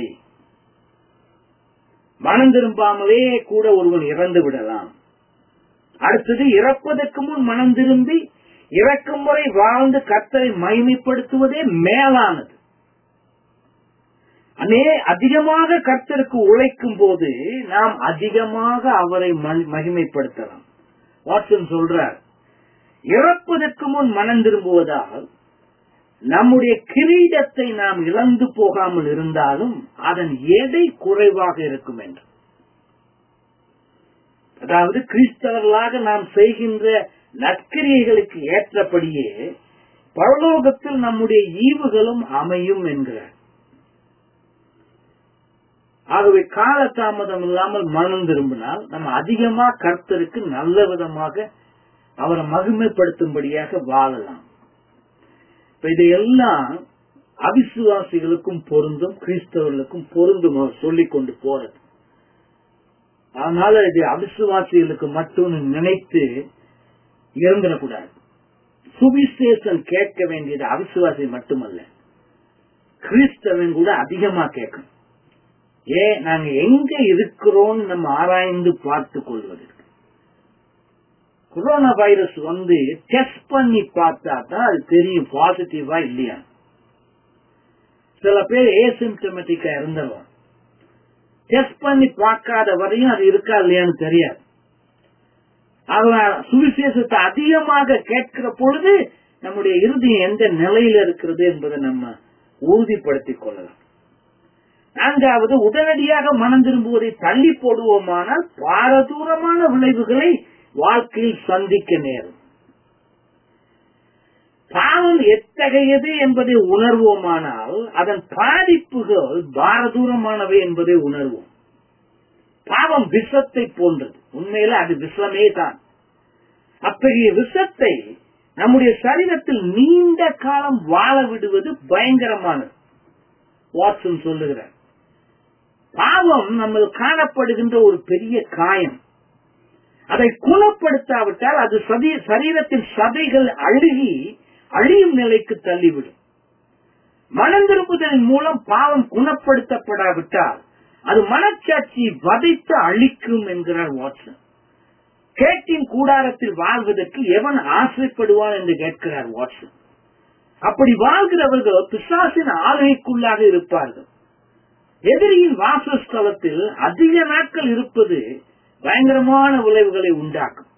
மனம் திரும்பாமலே கூட ஒருவன் இறந்து விடலாம் அடுத்தது இறப்பதற்கு முன் மனம் திரும்பி இறக்கும் முறை வாழ்ந்து கர்த்தரை மகிமைப்படுத்துவதே மேலானது அனே அதிகமாக கர்த்தருக்கு உழைக்கும் போது நாம் அதிகமாக அவரை ம- மகிமைப்படுத்தலாம் வாட்சன் சொல்றார் இறப்பதற்கு முன் மனம் திரும்புவதால் நம்முடைய கிரீடத்தை நாம் இழந்து போகாமல் இருந்தாலும் அதன் எடை குறைவாக இருக்கும் என்று அதாவது கிறிஸ்தவர்களாக நாம் செய்கின்ற நற்கிரியைகளுக்கு ஏற்றபடியே பரலோகத்தில் நம்முடைய ஈவுகளும் அமையும் என்கிறார் ஆகவே காலதாமதம் இல்லாமல் மனம் திரும்பினால் நம்ம அதிகமா கர்த்தருக்கு நல்ல விதமாக அவரை மகிமைப்படுத்தும்படியாக வாழலாம் இப்ப இதையெல்லாம் அவிசுவாசிகளுக்கும் பொருந்தும் கிறிஸ்தவர்களுக்கும் பொருந்தும் அவர் சொல்லிக் கொண்டு போறது அதனால இது அவிசுவாசிகளுக்கு மட்டும் நினைத்து இருந்துடக்கூடாது சுவிசேஷம் கேட்க வேண்டியது அவிசுவாசி மட்டுமல்ல கிறிஸ்தவன் கூட அதிகமா கேட்கணும் ஏன் நாங்க எங்க இருக்கிறோம் நம்ம ஆராய்ந்து பார்த்து கொள்வதற்கு கொரோனா வைரஸ் வந்து டெஸ்ட் பண்ணி பார்த்தா தான் அது தெரியும் பாசிட்டிவா இல்லையா சில பேர் ஏசிம்டமெட்டிக்கா இருந்தவன் டெஸ்ட் பண்ணி பார்க்காத வரையும் அது இருக்கா இல்லையான்னு தெரியாது அதனால சுவிசேஷத்தை அதிகமாக கேட்கிற பொழுது நம்முடைய இறுதியம் எந்த நிலையில இருக்கிறது என்பதை நம்ம உறுதிப்படுத்திக் கொள்ளலாம் நான்காவது உடனடியாக மனம் திரும்புவதை தள்ளி போடுவோமானால் பாரதூரமான விளைவுகளை வாழ்க்கையில் சந்திக்க நேரும் பாவம் எத்தகையது என்பதை உணர்வோமானால் அதன் பாதிப்புகள் பாரதூரமானவை என்பதை உணர்வோம் பாவம் விஷத்தை போன்றது உண்மையில அது விஷமே தான் அத்தகைய விஷத்தை நம்முடைய சரீரத்தில் நீண்ட காலம் வாழ விடுவது பயங்கரமானது வாட்சன் சொல்லுகிறார் பாவம் நம்ம காணப்படுகின்ற ஒரு பெரிய காயம் அதை குணப்படுத்தாவிட்டால் அது சரீரத்தின் சதைகள் அழுகி அழியும் நிலைக்கு தள்ளிவிடும் மனம் திரும்புதலின் மூலம் பாவம் குணப்படுத்தப்படாவிட்டால் அது மனச்சாட்சியை வதைத்து அழிக்கும் என்கிறார் வாட்சன் கேட்டின் கூடாரத்தில் வாழ்வதற்கு எவன் ஆசைப்படுவான் என்று கேட்கிறார் வாட்சன் அப்படி வாழ்கிறவர்கள் பிசாசின் ஆளுகைக்குள்ளாக இருப்பார்கள் எதிரியின் வாசஸ்தலத்தில் அதிக நாட்கள் இருப்பது பயங்கரமான விளைவுகளை உண்டாக்கும்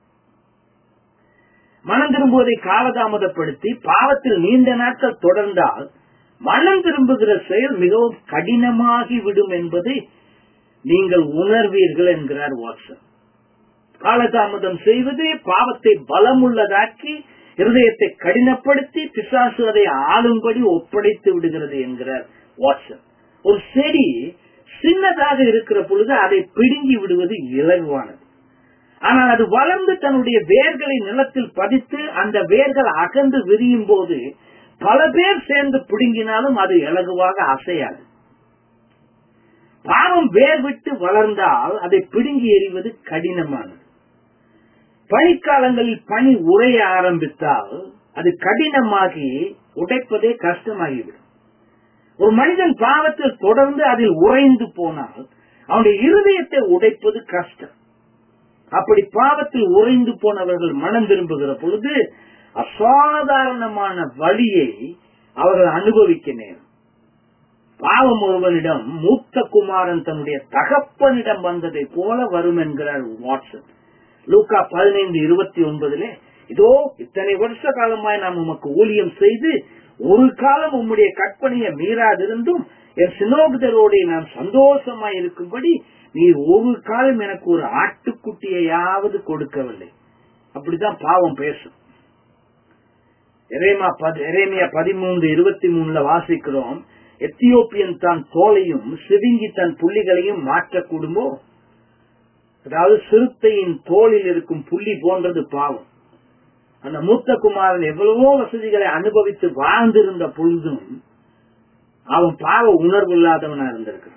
மனம் திரும்புவதை காலதாமதப்படுத்தி பாவத்தில் நீண்ட நாட்கள் தொடர்ந்தால் மனம் திரும்புகிற செயல் மிகவும் கடினமாகி விடும் என்பதை நீங்கள் உணர்வீர்கள் என்கிறார் வாட்சன் காலதாமதம் செய்வது பாவத்தை பலமுள்ளதாக்கி இருதயத்தை கடினப்படுத்தி பிசாசு அதை ஆளும்படி ஒப்படைத்து விடுகிறது என்கிறார் வாட்சன் ஒரு செடி சின்னதாக இருக்கிற பொழுது அதை பிடுங்கி விடுவது இலகுவானது ஆனால் அது வளர்ந்து தன்னுடைய வேர்களை நிலத்தில் பதித்து அந்த வேர்கள் அகன்று விரியும் போது பல பேர் சேர்ந்து பிடுங்கினாலும் அது இலகுவாக அசையாது பாவம் வேர் விட்டு வளர்ந்தால் அதை பிடுங்கி எறிவது கடினமானது பனிக்காலங்களில் பனி உறைய ஆரம்பித்தால் அது கடினமாகி உடைப்பதே கஷ்டமாகிவிடும் ஒரு மனிதன் பாவத்தில் தொடர்ந்து அதில் உறைந்து போனால் அவனுடைய இருதயத்தை உடைப்பது கஷ்டம் அப்படி பாவத்தில் உறைந்து போனவர்கள் மனம் திரும்புகிற பொழுது அசாதாரணமான வழியை அவர்கள் அனுபவிக்க நேரும் பாவம் ஒருவனிடம் மூத்த குமாரன் தன்னுடைய தகப்பனிடம் வந்ததை போல வரும் என்கிறார் வாட்சன் லூக்கா பதினைந்து இருபத்தி ஒன்பதுல இதோ இத்தனை வருஷ காலமாய் நாம் உமக்கு ஊழியம் செய்து ஒரு காலம் உம்முடைய கற்பனையை மீறாதிருந்தும் என் சினோகிதரோட நாம் சந்தோஷமாய் இருக்கும்படி நீ ஒரு காலம் எனக்கு ஒரு ஆட்டுக்குட்டியையாவது கொடுக்கவில்லை அப்படிதான் பாவம் பேசும் எரேமியா பதிமூன்று இருபத்தி மூணுல வாசிக்கிறோம் எத்தியோப்பியன் தான் தோலையும் சிவிங்கி தன் புள்ளிகளையும் மாற்றக்கூடுமோ அதாவது சிறுத்தையின் தோளில் இருக்கும் புள்ளி போன்றது பாவம் அந்த மூத்த குமாரன் எவ்வளவோ வசதிகளை அனுபவித்து வாழ்ந்திருந்த பொழுதும் அவன் பாவ உணர்வு இல்லாதவனா இருந்திருக்கிறான்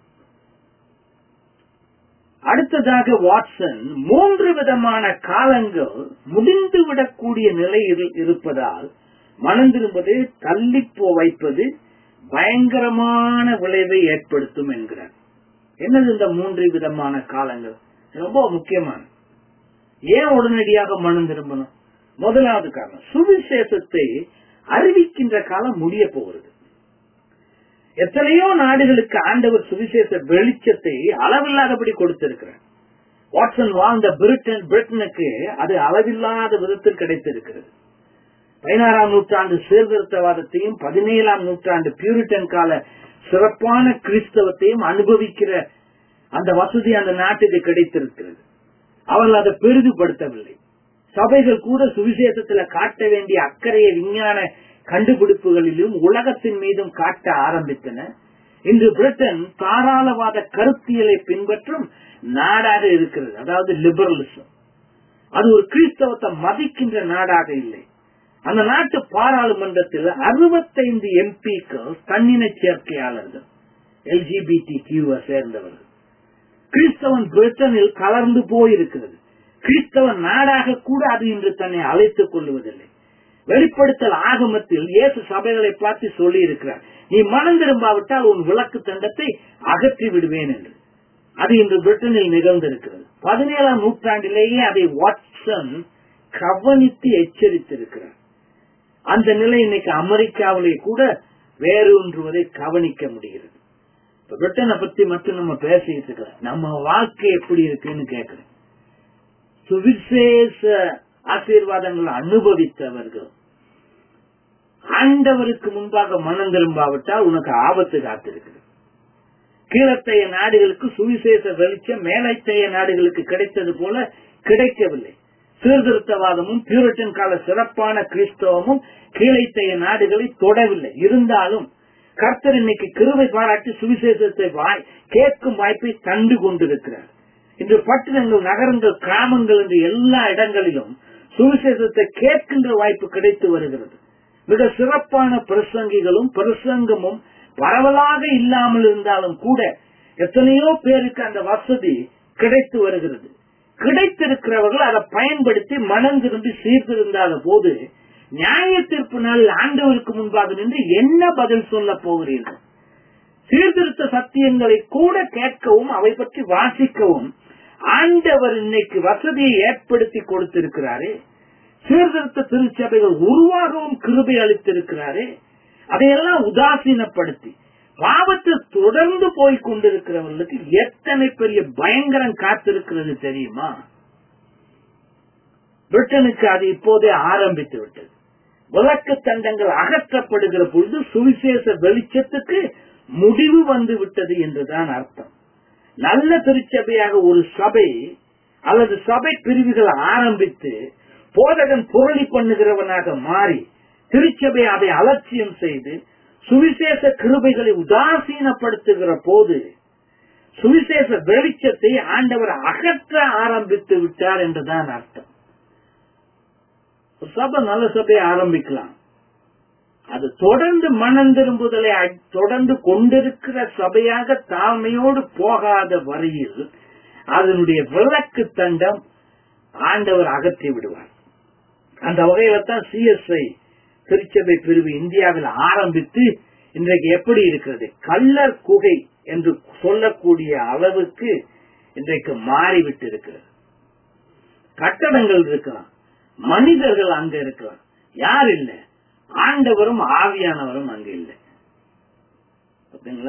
அடுத்ததாக வாட்சன் மூன்று விதமான காலங்கள் முடிந்து விடக்கூடிய நிலையில் இருப்பதால் மனம் திரும்பதை தள்ளி போ வைப்பது பயங்கரமான விளைவை ஏற்படுத்தும் என்கிறார் என்னது இந்த மூன்று விதமான காலங்கள் ரொம்ப முக்கியமான ஏன் உடனடியாக மனம் திரும்பணும் முதலாவது காரணம் சுவிசேஷத்தை அறிவிக்கின்ற காலம் முடிய போகிறது எத்தனையோ நாடுகளுக்கு ஆண்டவர் சுவிசேஷ வெளிச்சத்தை அளவில்லாதபடி கொடுத்திருக்கிறார் வாட்சன் வாழ்ந்த பிரிட்டன் பிரிட்டனுக்கு அது அளவில்லாத விதத்தில் கிடைத்திருக்கிறது பதினாறாம் நூற்றாண்டு சீர்திருத்தவாதத்தையும் பதினேழாம் நூற்றாண்டு பியூரிட்டன் கால சிறப்பான கிறிஸ்தவத்தையும் அனுபவிக்கிற அந்த வசதி அந்த நாட்டுக்கு கிடைத்திருக்கிறது அவர்கள் அதை பெரிதுபடுத்தவில்லை சபைகள் கூட சுவிசேஷத்துல காட்ட வேண்டிய அக்கறைய விஞ்ஞான கண்டுபிடிப்புகளிலும் உலகத்தின் மீதும் காட்ட ஆரம்பித்தன இன்று பிரிட்டன் தாராளவாத கருத்தியலை பின்பற்றும் நாடாக இருக்கிறது அதாவது லிபரலிசம் அது ஒரு கிறிஸ்தவத்தை மதிக்கின்ற நாடாக இல்லை அந்த நாட்டு பாராளுமன்றத்தில் அறுபத்தைந்து எம்பிக்கள் தன்னின சேர்க்கையாளர்கள் எல்ஜிபிடி கியூவை சேர்ந்தவர்கள் கிறிஸ்தவன் பிரிட்டனில் கலர்ந்து போயிருக்கிறது கிறிஸ்தவ நாடாக கூட அது இன்று தன்னை அழைத்துக் கொள்வதில்லை வெளிப்படுத்தல் ஆகமத்தில் இயேசு சபைகளை பார்த்து சொல்லி இருக்கிறார் நீ மனம் திரும்பாவிட்டால் உன் விளக்கு தண்டத்தை அகற்றி விடுவேன் என்று அது இன்று பிரிட்டனில் நிகழ்ந்திருக்கிறது பதினேழாம் நூற்றாண்டிலேயே அதை வாட்சன் கவனித்து எச்சரித்திருக்கிறார் அந்த நிலை இன்னைக்கு அமெரிக்காவிலே கூட வேரூன்றுவதை கவனிக்க முடிகிறது இப்ப பிரிட்டனை பத்தி மட்டும் நம்ம பேசிட்டு இருக்கிறோம் நம்ம வாழ்க்கை எப்படி இருக்குன்னு கேக்குறேன் சுவிசேஷ ஆசீர்வாதங்களை அனுபவித்தவர்கள் ஆண்டவருக்கு முன்பாக மனம் திரும்பாவிட்டால் உனக்கு ஆபத்து காத்திருக்கிறது கீழத்தைய நாடுகளுக்கு சுவிசேஷ வெளிச்சம் மேலைத்தைய நாடுகளுக்கு கிடைத்தது போல கிடைக்கவில்லை சீர்திருத்தவாதமும் பியூரிட்டன் கால சிறப்பான கிறிஸ்தவமும் கீழைத்தைய நாடுகளை தொடவில்லை இருந்தாலும் கர்த்தர் இன்னைக்கு கிருவை பாராட்டி சுவிசேஷத்தை வாய் கேட்கும் வாய்ப்பை தண்டு கொண்டிருக்கிறார் இன்று பட்டணங்கள் நகரங்கள் கிராமங்கள் என்று எல்லா இடங்களிலும் சுவிசேஷத்தை கேட்கின்ற வாய்ப்பு கிடைத்து வருகிறது மிக சிறப்பான பிரசங்கிகளும் பிரசங்கமும் பரவலாக இல்லாமல் இருந்தாலும் கூட எத்தனையோ பேருக்கு அந்த வசதி கிடைத்து வருகிறது கிடைத்திருக்கிறவர்கள் அதை பயன்படுத்தி மனம் திரும்பி சீர்திருந்தாத போது நியாய தீர்ப்பு நாளில் ஆண்டவருக்கு முன்பாக நின்று என்ன பதில் சொல்ல போகிறீர்கள் சீர்திருத்த சத்தியங்களை கூட கேட்கவும் அவை பற்றி வாசிக்கவும் ஆண்டவர் இன்னைக்கு வசதியை ஏற்படுத்தி கொடுத்திருக்கிறாரே சீர்திருத்த திருச்சபைகள் உருவாகவும் கிருபை அளித்திருக்கிறாரே அதையெல்லாம் உதாசீனப்படுத்தி பாவத்தில் தொடர்ந்து போய் கொண்டிருக்கிறவர்களுக்கு எத்தனை பெரிய பயங்கரம் காத்திருக்கிறது தெரியுமா பிரிட்டனுக்கு அது இப்போதே ஆரம்பித்து விட்டது விளக்கு தண்டங்கள் அகற்றப்படுகிற பொழுது சுவிசேஷ வெளிச்சத்துக்கு முடிவு வந்து விட்டது என்றுதான் அர்த்தம் நல்ல திருச்சபையாக ஒரு சபை அல்லது சபை பிரிவுகள் ஆரம்பித்து போதகன் புரளி பண்ணுகிறவனாக மாறி திருச்சபை அதை அலட்சியம் செய்து சுவிசேஷ கிருபைகளை உதாசீனப்படுத்துகிற போது சுவிசேஷ வெளிச்சத்தை ஆண்டவர் அகற்ற ஆரம்பித்து விட்டார் என்றுதான் அர்த்தம் சபை நல்ல சபையை ஆரம்பிக்கலாம் அது தொடர்ந்து மனம் திரும்புதலை தொடர்ந்து கொண்டிருக்கிற சபையாக தாழ்மையோடு போகாத வரையில் அதனுடைய விளக்கு தண்டம் ஆண்டவர் அகற்றி விடுவார் அந்த வகையில தான் சிஎஸ்ஐ திருச்சபை பிரிவு இந்தியாவில் ஆரம்பித்து இன்றைக்கு எப்படி இருக்கிறது கல்லர் குகை என்று சொல்லக்கூடிய அளவுக்கு இன்றைக்கு மாறிவிட்டு இருக்கிறது கட்டடங்கள் இருக்கலாம் மனிதர்கள் அங்க இருக்கலாம் யார் இல்ல ஆண்டவரும் ஆவியானவரும் அங்க இல்லை ஓகேங்களா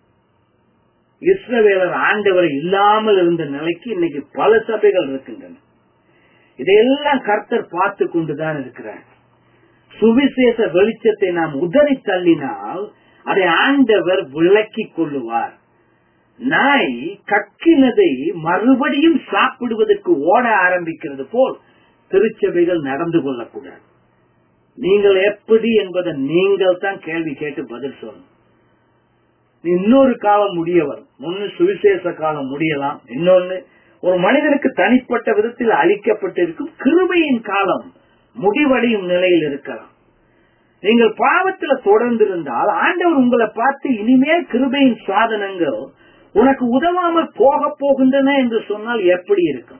இஸ்ரவேலர் ஆண்டவர் இல்லாமல் இருந்த நிலைக்கு இன்னைக்கு பல சபைகள் இருக்கின்றன இதையெல்லாம் கர்த்தர் பார்த்து கொண்டுதான் இருக்கிறார் சுவிசேஷ வெளிச்சத்தை நாம் உதறி தள்ளினால் அதை ஆண்டவர் விளக்கிக் கொள்ளுவார் நாய் கக்கினதை மறுபடியும் சாப்பிடுவதற்கு ஓட ஆரம்பிக்கிறது போல் திருச்சபைகள் நடந்து கொள்ளக்கூடாது நீங்கள் எப்படி என்பதை நீங்கள் தான் கேள்வி கேட்டு பதில் சொல்லணும் இன்னொரு காலம் முடிய வரும் ஒன்னு சுவிசேஷ காலம் முடியலாம் இன்னொன்னு ஒரு மனிதனுக்கு தனிப்பட்ட விதத்தில் அளிக்கப்பட்டிருக்கும் கிருபையின் காலம் முடிவடையும் நிலையில் இருக்கலாம் நீங்கள் பாவத்துல தொடர்ந்து இருந்தால் ஆண்டவர் உங்களை பார்த்து இனிமேல் கிருபையின் சாதனங்கள் உனக்கு உதவாமல் போக போகின்றன என்று சொன்னால் எப்படி இருக்கும்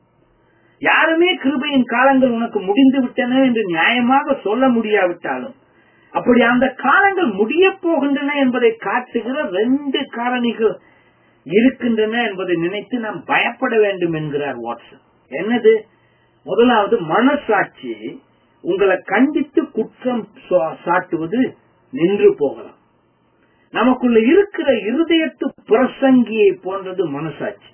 யாருமே கிருபையின் காலங்கள் உனக்கு முடிந்து விட்டன என்று நியாயமாக சொல்ல முடியாவிட்டாலும் அப்படி அந்த காலங்கள் முடிய போகின்றன என்பதை காட்டுகிற ரெண்டு காரணிகள் இருக்கின்றன என்பதை நினைத்து நாம் பயப்பட வேண்டும் என்கிறார் வாட்சன் என்னது முதலாவது மனசாட்சி உங்களை கண்டித்து குற்றம் சாட்டுவது நின்று போகலாம் நமக்குள்ள இருக்கிற இருதயத்து பிரசங்கியை போன்றது மனசாட்சி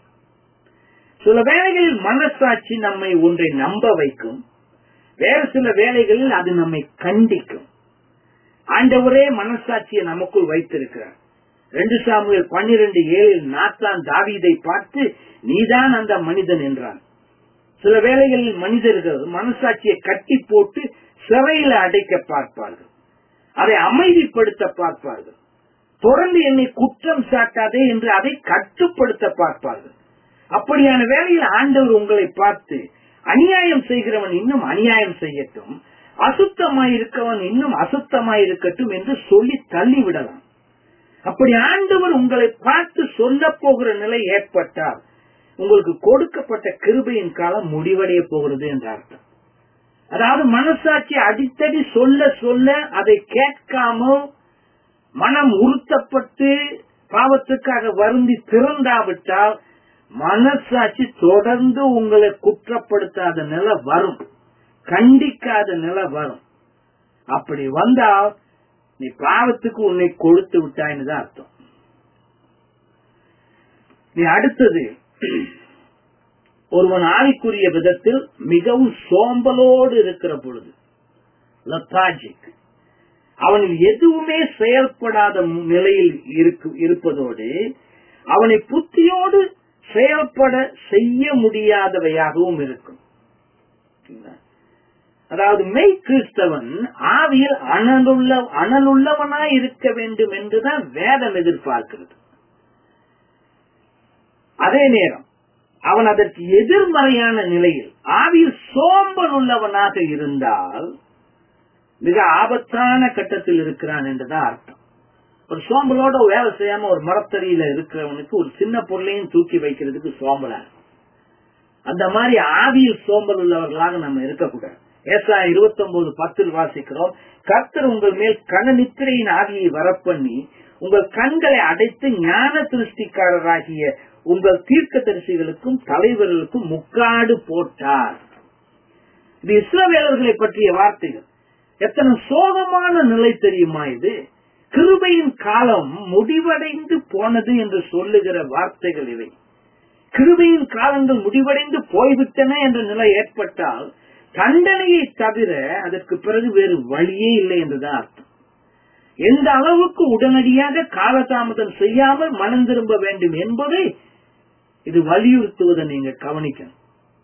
சில வேளைகளில் மனசாட்சி நம்மை ஒன்றை நம்ப வைக்கும் வேறு சில வேளைகளில் அது நம்மை கண்டிக்கும் ஆண்டவரே மனசாட்சியை நமக்குள் வைத்திருக்கிறார் ரெண்டு சாமுவேல் பன்னிரண்டு ஏழில் நாத்தான் தாவீதை பார்த்து நீதான் அந்த மனிதன் என்றான் சில வேளைகளில் மனிதர்கள் மனசாட்சியை கட்டி போட்டு சிறையில அடைக்க பார்ப்பார்கள் அதை அமைதிப்படுத்த பார்ப்பார்கள் தொடர்ந்து என்னை குற்றம் சாட்டாதே என்று அதை கட்டுப்படுத்த பார்ப்பார்கள் அப்படியான வேளையில் ஆண்டவர் உங்களை பார்த்து அநியாயம் செய்கிறவன் இன்னும் அநியாயம் செய்யட்டும் அசுத்தமாய் இருக்கவன் இன்னும் அசுத்தமாய் இருக்கட்டும் என்று சொல்லி தள்ளிவிடலாம் அப்படி ஆண்டவர் உங்களை பார்த்து சொல்ல போகிற நிலை ஏற்பட்டால் உங்களுக்கு கொடுக்கப்பட்ட கிருபையின் காலம் முடிவடைய போகிறது என்ற அர்த்தம் அதாவது மனசாட்சி அடிக்கடி சொல்ல சொல்ல அதை கேட்காமல் மனம் உறுத்தப்பட்டு பாவத்துக்காக வருந்தி திறந்தாவிட்டால் மனசாட்சி தொடர்ந்து உங்களை குற்றப்படுத்தாத நிலை வரும் கண்டிக்காத நிலை வரும் அப்படி வந்தால் நீ பாவத்துக்கு உன்னை கொடுத்து விட்டாய்னு தான் அர்த்தம் நீ அடுத்தது ஒருவன் ஆவிக்குரிய விதத்தில் மிகவும் சோம்பலோடு இருக்கிற பொழுது லத்தாஜிக் அவனில் எதுவுமே செயல்படாத நிலையில் இருப்பதோடு அவனை புத்தியோடு செயல்பட செய்ய முடியாதவையாகவும் இருக்கும் அதாவது மெய் கிறிஸ்தவன் ஆவியில் அனலுள்ள அனலுள்ளவனாய் இருக்க வேண்டும் என்றுதான் வேதம் எதிர்பார்க்கிறது அதே நேரம் அவன் அதற்கு எதிர்மறையான நிலையில் ஆவியில் சோம்பல் உள்ளவனாக இருந்தால் மிக ஆபத்தான கட்டத்தில் இருக்கிறான் என்றுதான் அர்த்தம் ஒரு சோம்பலோட வேலை செய்யாம ஒரு மரத்தறியில இருக்கிறவனுக்கு ஒரு சின்ன பொருளையும் தூக்கி வைக்கிறதுக்கு சோம்பலா இருக்கும் அந்த மாதிரி ஆவியில் சோம்பல் உள்ளவர்களாக நம்ம இருக்கக்கூடாது ஏசா இருபத்தி ஒன்பது பத்தில் வாசிக்கிறோம் கர்த்தர் உங்கள் மேல் கன நித்திரையின் ஆவியை வரப்பண்ணி உங்கள் கண்களை அடைத்து ஞான திருஷ்டிக்காரராகிய உங்கள் தீர்க்க தரிசிகளுக்கும் தலைவர்களுக்கும் முக்காடு போட்டார் இது இஸ்ரவேலர்களை பற்றிய வார்த்தைகள் எத்தனை சோகமான நிலை தெரியுமா இது கிருபையின் காலம் முடிவடைந்து போனது என்று சொல்லுகிற வார்த்தைகள் இவை கிருபையின் காலங்கள் முடிவடைந்து போய்விட்டன என்ற நிலை ஏற்பட்டால் தண்டனையை தவிர அதற்கு பிறகு வேறு வழியே இல்லை என்றுதான் அர்த்தம் எந்த அளவுக்கு உடனடியாக காலதாமதம் செய்யாமல் மனம் திரும்ப வேண்டும் என்பதை இது வலியுறுத்துவதை நீங்க கவனிக்கணும்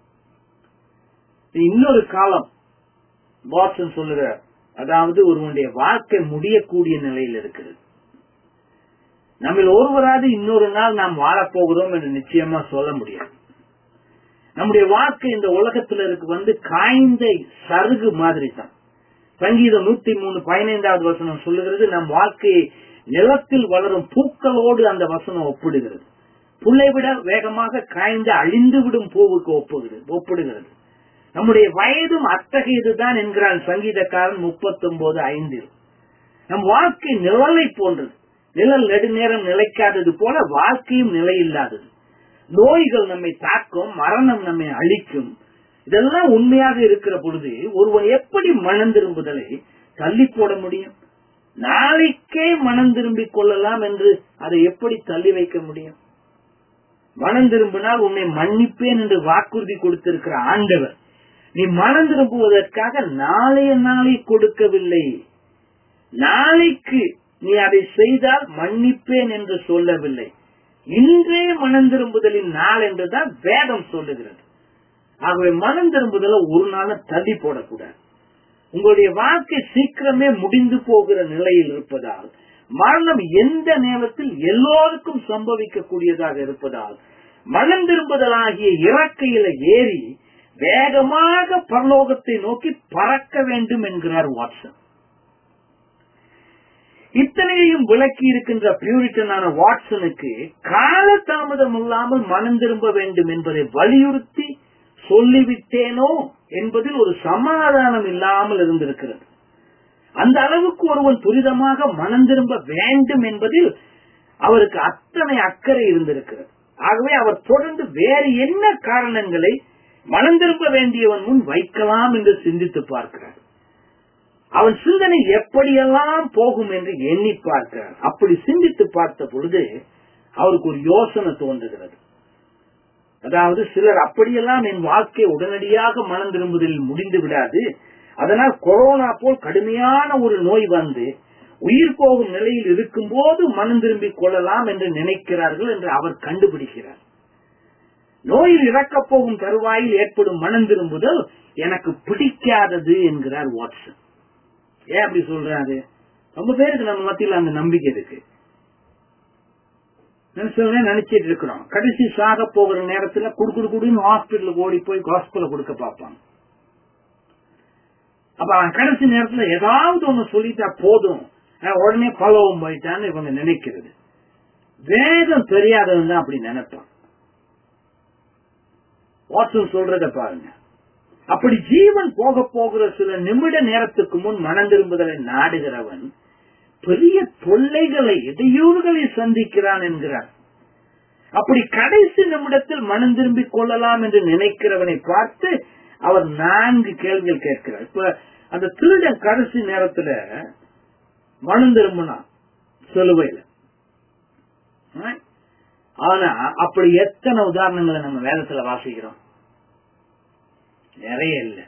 இன்னொரு காலம் வாட்சன் சொல்லுகிறார் அதாவது ஒருவனுடைய வாழ்க்கை முடியக்கூடிய நிலையில் இருக்கிறது நம்ம ஒருவராது இன்னொரு நாள் நாம் வாழப்போகிறோம் என்று நிச்சயமா சொல்ல முடியாது நம்முடைய வாழ்க்கை இந்த உலகத்துல இருக்கு வந்து காய்ந்த சருகு மாதிரி தான் சங்கீதம் நூத்தி மூணு பதினைந்தாவது வசனம் சொல்லுகிறது நம் வாழ்க்கையை நிலத்தில் வளரும் பூக்களோடு அந்த வசனம் ஒப்பிடுகிறது புல்லை விட வேகமாக காய்ந்து அழிந்து விடும் பூவுக்கு ஒப்புகிறது ஒப்பிடுகிறது நம்முடைய வயதும் அத்தகையதுதான் என்கிறான் சங்கீதக்காரன் முப்பத்தி ஒன்பது ஐந்தில் நம் வாழ்க்கை நிழலை போன்றது நிழல் நெடுநேரம் நிலைக்காதது போல வாழ்க்கையும் நிலையில்லாதது நோய்கள் நம்மை தாக்கும் மரணம் நம்மை அழிக்கும் இதெல்லாம் உண்மையாக இருக்கிற பொழுது ஒருவன் எப்படி மனம் திரும்புதலை தள்ளி போட முடியும் நாளைக்கே மனம் திரும்பிக் கொள்ளலாம் என்று அதை எப்படி தள்ளி வைக்க முடியும் மனம் திரும்பினால் உன்னை மன்னிப்பேன் என்று வாக்குறுதி கொடுத்திருக்கிற ஆண்டவர் நீ மனம் திரும்புவதற்காக நாளைய நாளை கொடுக்கவில்லை நாளைக்கு நீ அதை செய்தால் மன்னிப்பேன் என்று சொல்லவில்லை இன்றே மனம் திரும்புதலின் நாள் என்றுதான் வேதம் சொல்லுகிறது ஆகவே மனம் திரும்புதல ஒரு நாளும் தள்ளி போடக்கூடாது உங்களுடைய வாழ்க்கை சீக்கிரமே முடிந்து போகிற நிலையில் இருப்பதால் மரணம் எந்த நேரத்தில் எல்லோருக்கும் சம்பவிக்க கூடியதாக இருப்பதால் மனம் திரும்புதலாகிய இறக்கையில ஏறி வேகமாக பரலோகத்தை நோக்கி பறக்க வேண்டும் என்கிறார் வாட்சன் இத்தனையையும் விளக்கி இருக்கின்ற பியூரிட்டனான வாட்சனுக்கு கால தாமதம் இல்லாமல் மனம் திரும்ப வேண்டும் என்பதை வலியுறுத்தி சொல்லிவிட்டேனோ என்பதில் ஒரு சமாதானம் இல்லாமல் இருந்திருக்கிறது அந்த அளவுக்கு ஒருவன் துரிதமாக மனம் திரும்ப வேண்டும் என்பதில் அவருக்கு அத்தனை அக்கறை இருந்திருக்கிறது ஆகவே அவர் தொடர்ந்து வேறு என்ன காரணங்களை மனம் திரும்ப வேண்டியவன் முன் வைக்கலாம் என்று சிந்தித்து பார்க்கிறார் அவன் சிந்தனை எப்படியெல்லாம் போகும் என்று எண்ணி பார்க்கிறார் அப்படி சிந்தித்து பார்த்த பொழுது அவருக்கு ஒரு யோசனை தோன்றுகிறது அதாவது சிலர் அப்படியெல்லாம் என் வாழ்க்கை உடனடியாக மனம் திரும்புதலில் முடிந்து விடாது அதனால் கொரோனா போல் கடுமையான ஒரு நோய் வந்து உயிர் போகும் நிலையில் இருக்கும் போது மனம் திரும்பிக் கொள்ளலாம் என்று நினைக்கிறார்கள் என்று அவர் கண்டுபிடிக்கிறார் நோயில் இறக்கப் போகும் தருவாயில் ஏற்படும் மனம் திரும்புதல் எனக்கு பிடிக்காதது என்கிறார் வாட்சன் ஏன் அப்படி சொல்றாரு ரொம்ப பேருக்கு நம்ம மத்தியில் அந்த நம்பிக்கை இருக்கு நினைச்சிட்டு இருக்கிறோம் கடைசி சாக போகிற நேரத்துல குடு குடு குடுன்னு ஹாஸ்பிட்டலுக்கு ஓடி போய் ஹாஸ்பிட்டல கொடுக்க பார்ப்பாங்க அப்ப அவன் கடைசி நேரத்துல ஏதாவது ஒண்ணு சொல்லிட்டா போதும் உடனே பலவும் போயிட்டான்னு இவங்க நினைக்கிறது வேதம் தெரியாதவன் தான் அப்படி நினைப்பான் வாட்சன் சொல்றத பாருங்க அப்படி ஜீவன் போக போகிற சில நிமிட நேரத்துக்கு முன் மனம் திரும்புதலை நாடுகிறவன் பெரிய தொல்லைகளை இடையூறுகளை சந்திக்கிறான் என்கிறார் அப்படி கடைசி நிமிடத்தில் மனம் திரும்பிக் கொள்ளலாம் என்று நினைக்கிறவனை பார்த்து அவர் நான்கு கேள்விகள் கேட்கிறார் இப்ப அந்த திருடன் கடைசி நேரத்துல மனம் திரும்பினான் சிலுவையில ஆனா அப்படி எத்தனை உதாரணங்களை நம்ம வேதத்துல வாசிக்கிறோம் நிறைய இல்லை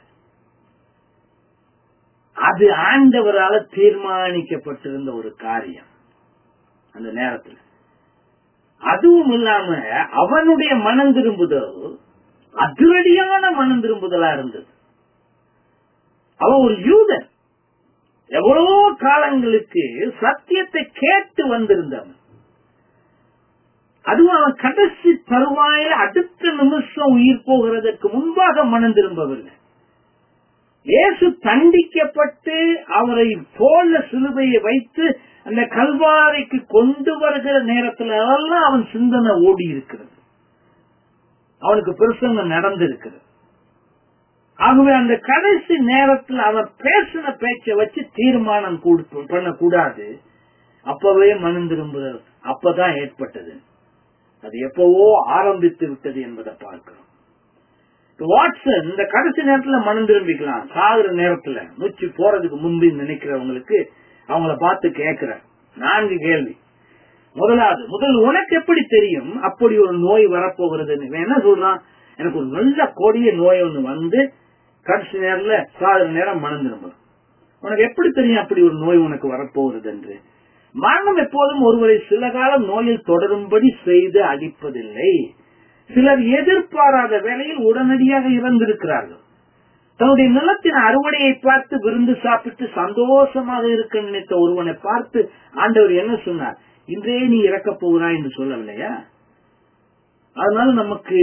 அது ஆண்டவரால தீர்மானிக்கப்பட்டிருந்த ஒரு காரியம் அந்த நேரத்தில் அதுவும் இல்லாம அவனுடைய மனம் திரும்புதல் அதிரடியான மனம் திரும்புதலா இருந்தது அவன் ஒரு யூதன் எவ்வளவோ காலங்களுக்கு சத்தியத்தை கேட்டு வந்திருந்தவன் அதுவும் அவன் கடைசி தருவாயில அடுத்த நிமிஷம் உயிர் போகிறதற்கு முன்பாக மனம் திரும்பவில்லை இயேசு தண்டிக்கப்பட்டு அவரை போல சிலுவையை வைத்து அந்த கல்வாரைக்கு கொண்டு வருகிற நேரத்துல எல்லாம் அவன் சிந்தனை ஓடி இருக்கிறது அவனுக்கு பிரசங்கம் நடந்திருக்கிறது ஆகவே அந்த கடைசி நேரத்தில் அவன் பேசின பேச்சை வச்சு தீர்மானம் பண்ணக்கூடாது அப்பவே மனம் திரும்புதல் அப்பதான் ஏற்பட்டது அது எப்பவோ ஆரம்பித்து விட்டது என்பதை பார்க்கிறோம் வாட்சன் இந்த கடைசி நேரத்துல மனம் திரும்பிக்கலாம் சாகுற நேரத்துல மூச்சு போறதுக்கு முன்பு நினைக்கிறவங்களுக்கு அவங்கள பார்த்து கேட்கிற நான்கு கேள்வி முதலாவது முதல் உனக்கு எப்படி தெரியும் அப்படி ஒரு நோய் வரப்போகிறதுன்னு என்ன சொல்றான் எனக்கு ஒரு நல்ல கொடிய நோய் ஒண்ணு வந்து கடைசி நேரத்துல சாகுற நேரம் மனம் திரும்பும் உனக்கு எப்படி தெரியும் அப்படி ஒரு நோய் உனக்கு வரப்போகிறது என்று மரணம் எப்போதும் ஒருவரை சில காலம் நோயில் தொடரும்படி செய்து அடிப்பதில்லை சிலர் எதிர்பாராத வேளையில் உடனடியாக இறந்திருக்கிறார்கள் தன்னுடைய நிலத்தின் அறுவடையை பார்த்து விருந்து சாப்பிட்டு சந்தோஷமாக இருக்க நினைத்த ஒருவனை பார்த்து ஆண்டவர் என்ன சொன்னார் இன்றே நீ இறக்கப் போகிறாய் என்று சொல்லவில்லையா அதனால நமக்கு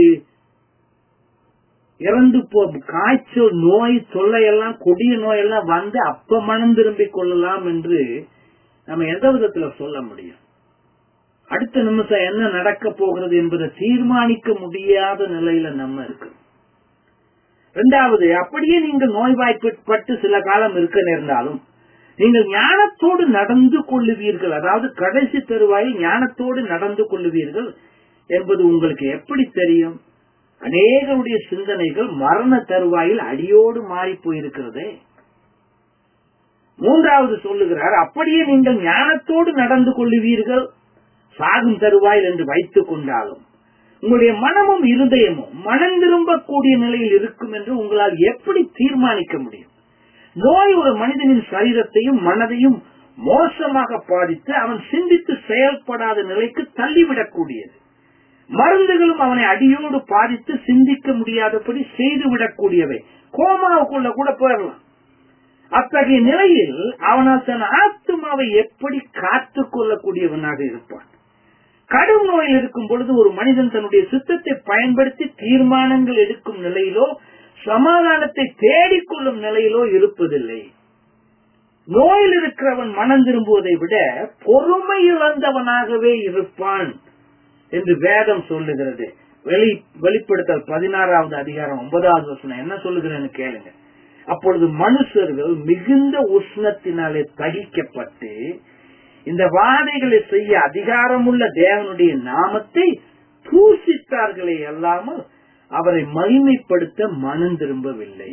இறந்து போ காய்ச்சல் நோய் தொல்லையெல்லாம் கொடிய நோயெல்லாம் வந்து அப்ப மனம் திரும்பிக் கொள்ளலாம் என்று நம்ம எந்த விதத்துல சொல்ல முடியும் அடுத்த நிமிஷம் என்ன நடக்க போகிறது என்பதை தீர்மானிக்க முடியாத நிலையில நம்ம இருக்கு இரண்டாவது அப்படியே நீங்கள் நோய்வாய்ப்பட்டு சில காலம் இருக்க நேர்ந்தாலும் நீங்கள் ஞானத்தோடு நடந்து கொள்ளுவீர்கள் அதாவது கடைசி தருவாயில் ஞானத்தோடு நடந்து கொள்ளுவீர்கள் என்பது உங்களுக்கு எப்படி தெரியும் அநேகருடைய சிந்தனைகள் மரண தருவாயில் அடியோடு மாறி போயிருக்கிறதே மூன்றாவது சொல்லுகிறார் அப்படியே நீங்கள் ஞானத்தோடு நடந்து கொள்ளுவீர்கள் சாகும் தருவாயில் என்று வைத்துக் கொண்டாலும் உங்களுடைய மனமும் இருதயமும் மனம் திரும்பக்கூடிய நிலையில் இருக்கும் என்று உங்களால் எப்படி தீர்மானிக்க முடியும் நோய் ஒரு மனிதனின் சரீரத்தையும் மனதையும் மோசமாக பாதித்து அவன் சிந்தித்து செயல்படாத நிலைக்கு தள்ளிவிடக்கூடியது மருந்துகளும் அவனை அடியோடு பாதித்து சிந்திக்க முடியாதபடி செய்துவிடக்கூடியவை கோமாவுக்குள்ள கூட போயிடலாம் அத்தகைய நிலையில் அவனால் தன் ஆத்மாவை எப்படி காத்துக் கொள்ளக்கூடியவனாக இருப்பான் கடும் நோயில் இருக்கும் பொழுது ஒரு மனிதன் தன்னுடைய சித்தத்தை பயன்படுத்தி தீர்மானங்கள் எடுக்கும் நிலையிலோ சமாதானத்தை தேடிக்கொள்ளும் நிலையிலோ இருப்பதில்லை நோயில் இருக்கிறவன் மனம் திரும்புவதை விட பொறுமை இழந்தவனாகவே இருப்பான் என்று வேதம் சொல்லுகிறது வெளி வெளிப்படுத்தல் பதினாறாவது அதிகாரம் ஒன்பதாவது வசனம் என்ன சொல்லுகிறேன்னு கேளுங்க அப்பொழுது மனுஷர்கள் மிகுந்த உஷ்ணத்தினாலே தகிக்கப்பட்டு இந்த வாதைகளை செய்ய அதிகாரமுள்ள தேவனுடைய நாமத்தை தூசித்தார்களே அல்லாமல் அவரை மகிமைப்படுத்த மனம் திரும்பவில்லை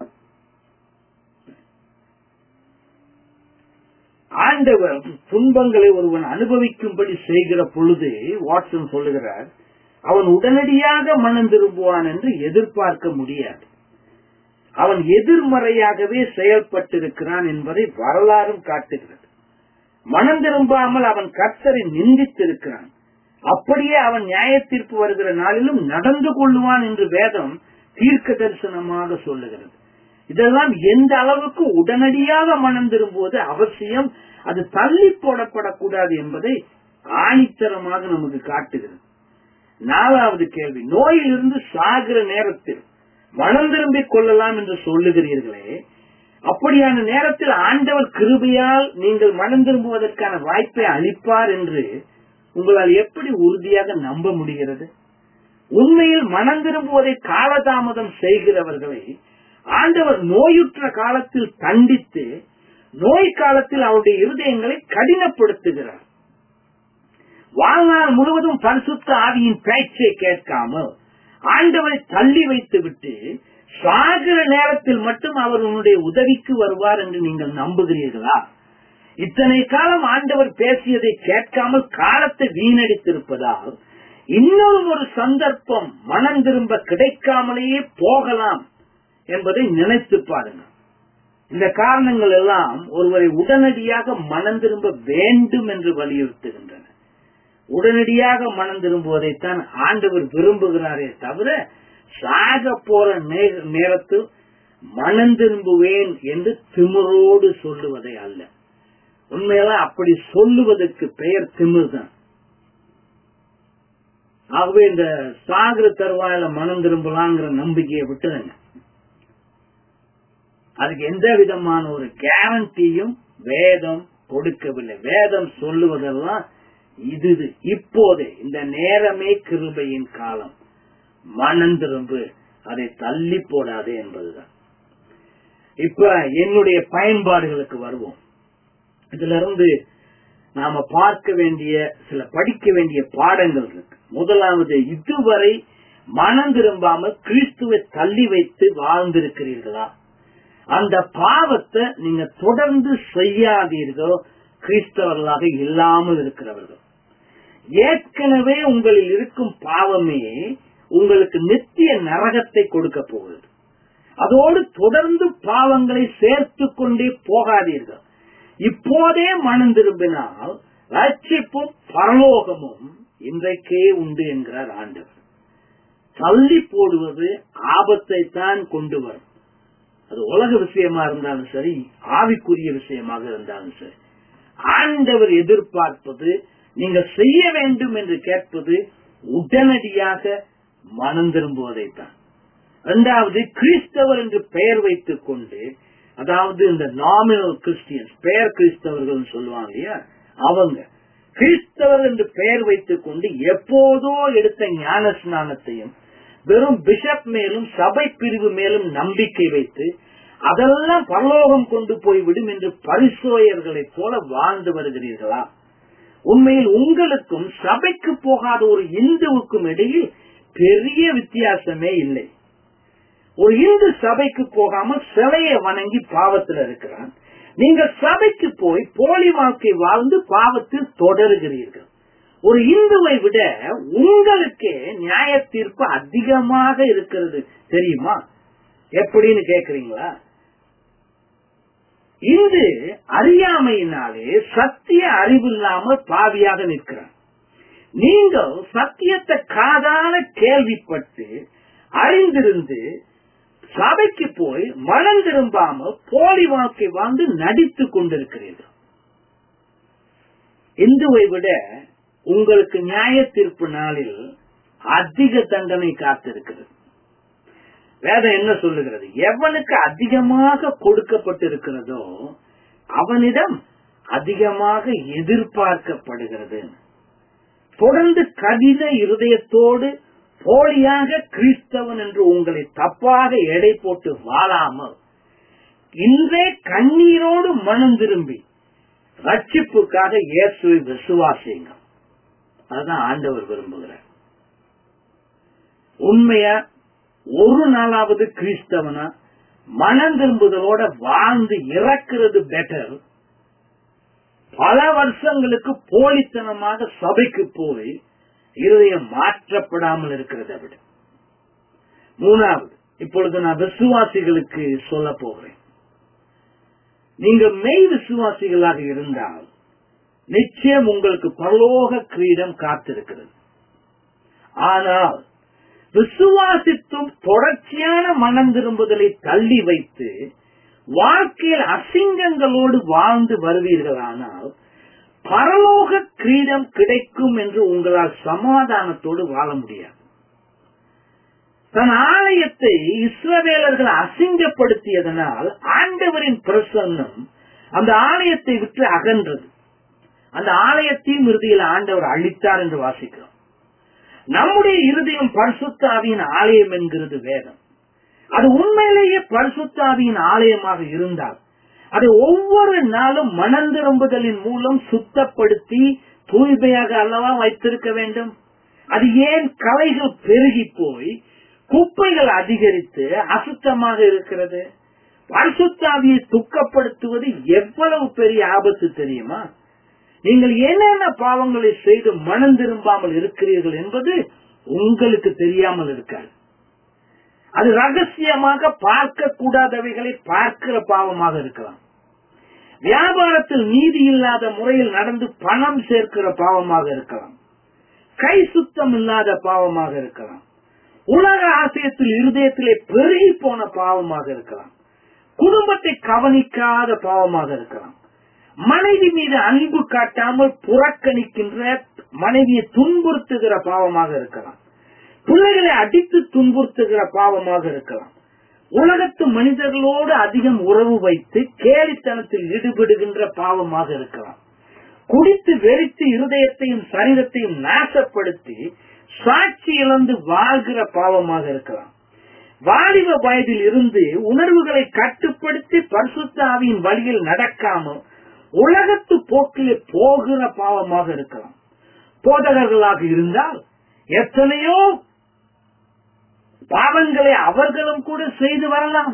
ஆண்டவர் துன்பங்களை ஒருவன் அனுபவிக்கும்படி செய்கிற பொழுது வாட்சன் சொல்லுகிறார் அவன் உடனடியாக மனம் திரும்புவான் என்று எதிர்பார்க்க முடியாது அவன் எதிர்மறையாகவே செயல்பட்டிருக்கிறான் என்பதை வரலாறும் காட்டுகிறது மனம் திரும்பாமல் அவன் கர்த்தரை நிந்தித்திருக்கிறான் அப்படியே அவன் நியாய தீர்ப்பு வருகிற நாளிலும் நடந்து கொள்ளுவான் என்று வேதம் தீர்க்க தரிசனமாக சொல்லுகிறது இதெல்லாம் எந்த அளவுக்கு உடனடியாக மனம் திரும்புவது அவசியம் அது தள்ளி போடப்படக்கூடாது என்பதை ஆணித்தரமாக நமக்கு காட்டுகிறது நாலாவது கேள்வி நோயிலிருந்து சாகிற நேரத்தில் மனம் திரும்பிக் கொள்ளலாம் என்று சொல்லுகிறீர்களே அப்படியான நேரத்தில் ஆண்டவர் கிருபையால் நீங்கள் மனம் திரும்புவதற்கான வாய்ப்பை அளிப்பார் என்று உங்களால் எப்படி உறுதியாக நம்ப முடிகிறது உண்மையில் மனம் திரும்புவதை காலதாமதம் செய்கிறவர்களை ஆண்டவர் நோயுற்ற காலத்தில் தண்டித்து நோய் காலத்தில் அவருடைய இருதயங்களை கடினப்படுத்துகிறார் வாழ்நாள் முழுவதும் பரிசுத்த ஆவியின் பேச்சை கேட்காமல் ஆண்டவரை தள்ளி வைத்து விட்டு சாகிற நேரத்தில் மட்டும் அவர் உன்னுடைய உதவிக்கு வருவார் என்று நீங்கள் நம்புகிறீர்களா இத்தனை காலம் ஆண்டவர் பேசியதை கேட்காமல் காலத்தை வீணடித்திருப்பதால் இன்னொரு ஒரு சந்தர்ப்பம் மனம் திரும்ப கிடைக்காமலேயே போகலாம் என்பதை நினைத்து பாருங்கள் இந்த காரணங்கள் எல்லாம் ஒருவரை உடனடியாக மனம் திரும்ப வேண்டும் என்று வலியுறுத்துகின்றன உடனடியாக மனம் திரும்புவதைத்தான் ஆண்டவர் விரும்புகிறாரே தவிர சாக போற நேரத்தில் மனம் திரும்புவேன் என்று திமிரோடு சொல்லுவதை அல்ல உண்மையில அப்படி சொல்லுவதற்கு பெயர் திமிர் தான் ஆகவே இந்த சாகர தருவாயில மனம் திரும்பலாங்கிற நம்பிக்கையை விட்டுருங்க அதுக்கு எந்த விதமான ஒரு கேரண்டியும் வேதம் கொடுக்கவில்லை வேதம் சொல்லுவதெல்லாம் இது இப்போதே இந்த நேரமே கிருபையின் காலம் மனம் திரும்பு அதை தள்ளி போடாதே என்பதுதான் இப்ப என்னுடைய பயன்பாடுகளுக்கு வருவோம் இதுல இருந்து நாம பார்க்க வேண்டிய சில படிக்க வேண்டிய பாடங்கள் இருக்கு முதலாவது இதுவரை மனம் திரும்பாமல் கிறிஸ்துவை தள்ளி வைத்து வாழ்ந்திருக்கிறீர்களா அந்த பாவத்தை நீங்க தொடர்ந்து செய்யாதீர்களோ கிறிஸ்தவர்களாக இல்லாமல் இருக்கிறவர்கள் ஏற்கனவே உங்களில் இருக்கும் பாவமே உங்களுக்கு நித்திய நரகத்தை கொடுக்க போகிறது அதோடு தொடர்ந்து பாவங்களை சேர்த்து கொண்டே போகாதீர்கள் இப்போதே மனம் திரும்பினால் ரட்சிப்பும் பரலோகமும் இன்றைக்கே உண்டு என்கிறார் ஆண்டவர் தள்ளி போடுவது ஆபத்தை தான் கொண்டு வரும் அது உலக விஷயமா இருந்தாலும் சரி ஆவிக்குரிய விஷயமாக இருந்தாலும் சரி ஆண்டவர் எதிர்பார்ப்பது நீங்கள் செய்ய வேண்டும் என்று கேட்பது உடனடியாக மனம் திரும்புவதைத்தான் இரண்டாவது கிறிஸ்தவர் என்று பெயர் வைத்துக் கொண்டு அதாவது இந்த நாமினல் கிறிஸ்டியன்ஸ் பெயர் கிறிஸ்தவர்கள் சொல்லுவாங்க இல்லையா அவங்க கிறிஸ்தவர் என்று பெயர் வைத்துக் கொண்டு எப்போதோ எடுத்த ஞான ஸ்நானத்தையும் வெறும் பிஷப் மேலும் சபை பிரிவு மேலும் நம்பிக்கை வைத்து அதெல்லாம் பரலோகம் கொண்டு போய்விடும் என்று பரிசோயர்களைப் போல வாழ்ந்து வருகிறீர்களா உண்மையில் உங்களுக்கும் சபைக்கு போகாத ஒரு இந்துவுக்கும் இடையில் பெரிய வித்தியாசமே இல்லை ஒரு இந்து சபைக்கு போகாமல் சிலையை வணங்கி பாவத்தில் இருக்கிறான் நீங்கள் சபைக்கு போய் போலி வாழ்க்கை வாழ்ந்து பாவத்தில் தொடருகிறீர்கள் ஒரு இந்துவை விட உங்களுக்கே நியாய தீர்ப்பு அதிகமாக இருக்கிறது தெரியுமா எப்படின்னு கேக்குறீங்களா இந்து அறியாமையினாலே சத்திய அறிவில்லாமல் பாவியாக நிற்கிறான் நீங்கள் சத்தியத்தை காதால கேள்விப்பட்டு அறிந்திருந்து சபைக்கு போய் மனம் திரும்பாமல் போலி வாழ்க்கை வாழ்ந்து நடித்துக் கொண்டிருக்கிறீர்கள் இந்துவை விட உங்களுக்கு நியாய தீர்ப்பு நாளில் அதிக தண்டனை காத்திருக்கிறது வேதம் என்ன சொல்லுகிறது எவனுக்கு அதிகமாக கொடுக்கப்பட்டிருக்கிறதோ அவனிடம் அதிகமாக எதிர்பார்க்கப்படுகிறது தொடர்ந்து கடித இருதயத்தோடு போலியாக கிறிஸ்தவன் என்று உங்களை தப்பாக எடை போட்டு வாழாமல் இன்றே கண்ணீரோடு மனம் திரும்பி ரட்சிப்புக்காக இயேசுவை விசுவாசியுங்கள் அதுதான் ஆண்டவர் விரும்புகிறார் உண்மையா ஒரு நாளாவது கிறிஸ்தவனா மனம் திரும்புதலோட வாழ்ந்து இறக்கிறது பெட்டர் பல வருஷங்களுக்கு போலித்தனமாக சபைக்கு போய் இருதயம் மாற்றப்படாமல் இருக்கிறத விட மூணாவது இப்பொழுது நான் விசுவாசிகளுக்கு சொல்ல போகிறேன் நீங்க மெய் விசுவாசிகளாக இருந்தால் நிச்சயம் உங்களுக்கு பரலோக கிரீடம் காத்திருக்கிறது ஆனால் விசுவாசித்தும் தொடர்ச்சியான மனம் திரும்புதலை தள்ளி வைத்து வாழ்க்கையில் அசிங்கங்களோடு வாழ்ந்து வருவீர்களானால் பரலோக கிரீடம் கிடைக்கும் என்று உங்களால் சமாதானத்தோடு வாழ முடியாது தன் ஆலயத்தை இஸ்ரவேலர்கள் அசிங்கப்படுத்தியதனால் ஆண்டவரின் பிரசன்னம் அந்த ஆலயத்தை விட்டு அகன்றது அந்த ஆலயத்தையும் இறுதியில் ஆண்டவர் அழித்தார் என்று வாசிக்கிறோம் நம்முடைய இருதயம் பரிசுத்தாவியின் ஆலயம் என்கிறது வேதம் அது உண்மையிலேயே பரிசுத்தாவியின் ஆலயமாக இருந்தால் அதை ஒவ்வொரு நாளும் மனந்திரும்புதலின் மூலம் சுத்தப்படுத்தி தூய்மையாக அல்லவா வைத்திருக்க வேண்டும் அது ஏன் கலைகள் பெருகி போய் குப்பைகள் அதிகரித்து அசுத்தமாக இருக்கிறது பரிசுத்தாவியை துக்கப்படுத்துவது எவ்வளவு பெரிய ஆபத்து தெரியுமா நீங்கள் என்னென்ன பாவங்களை செய்து மனம் திரும்பாமல் இருக்கிறீர்கள் என்பது உங்களுக்கு தெரியாமல் இருக்காது அது ரகசியமாக பார்க்க கூடாதவைகளை பார்க்கிற பாவமாக இருக்கலாம் வியாபாரத்தில் நீதி இல்லாத முறையில் நடந்து பணம் சேர்க்கிற பாவமாக இருக்கலாம் கை சுத்தம் இல்லாத பாவமாக இருக்கலாம் உலக ஆசையத்தில் இருதயத்திலே பெருகி போன பாவமாக இருக்கலாம் குடும்பத்தை கவனிக்காத பாவமாக இருக்கலாம் மனைவி மீது அன்பு காட்டாமல் புறக்கணிக்கின்ற மனைவியை துன்புறுத்துகிற பாவமாக இருக்கலாம் பிள்ளைகளை அடித்து துன்புறுத்துகிற பாவமாக இருக்கலாம் உலகத்து மனிதர்களோடு அதிகம் உறவு வைத்து கேலித்தனத்தில் ஈடுபடுகின்ற பாவமாக இருக்கலாம் குடித்து வெறித்து இருதயத்தையும் சரீரத்தையும் நாசப்படுத்தி சாட்சி இழந்து வாழ்கிற பாவமாக இருக்கலாம் வாலிப வயதில் இருந்து உணர்வுகளை கட்டுப்படுத்தி பரிசுத்தாவியின் வழியில் நடக்காமல் உலகத்து போக்கிலே போகிற பாவமாக இருக்கலாம் போதகர்களாக இருந்தால் எத்தனையோ பாவங்களை அவர்களும் கூட செய்து வரலாம்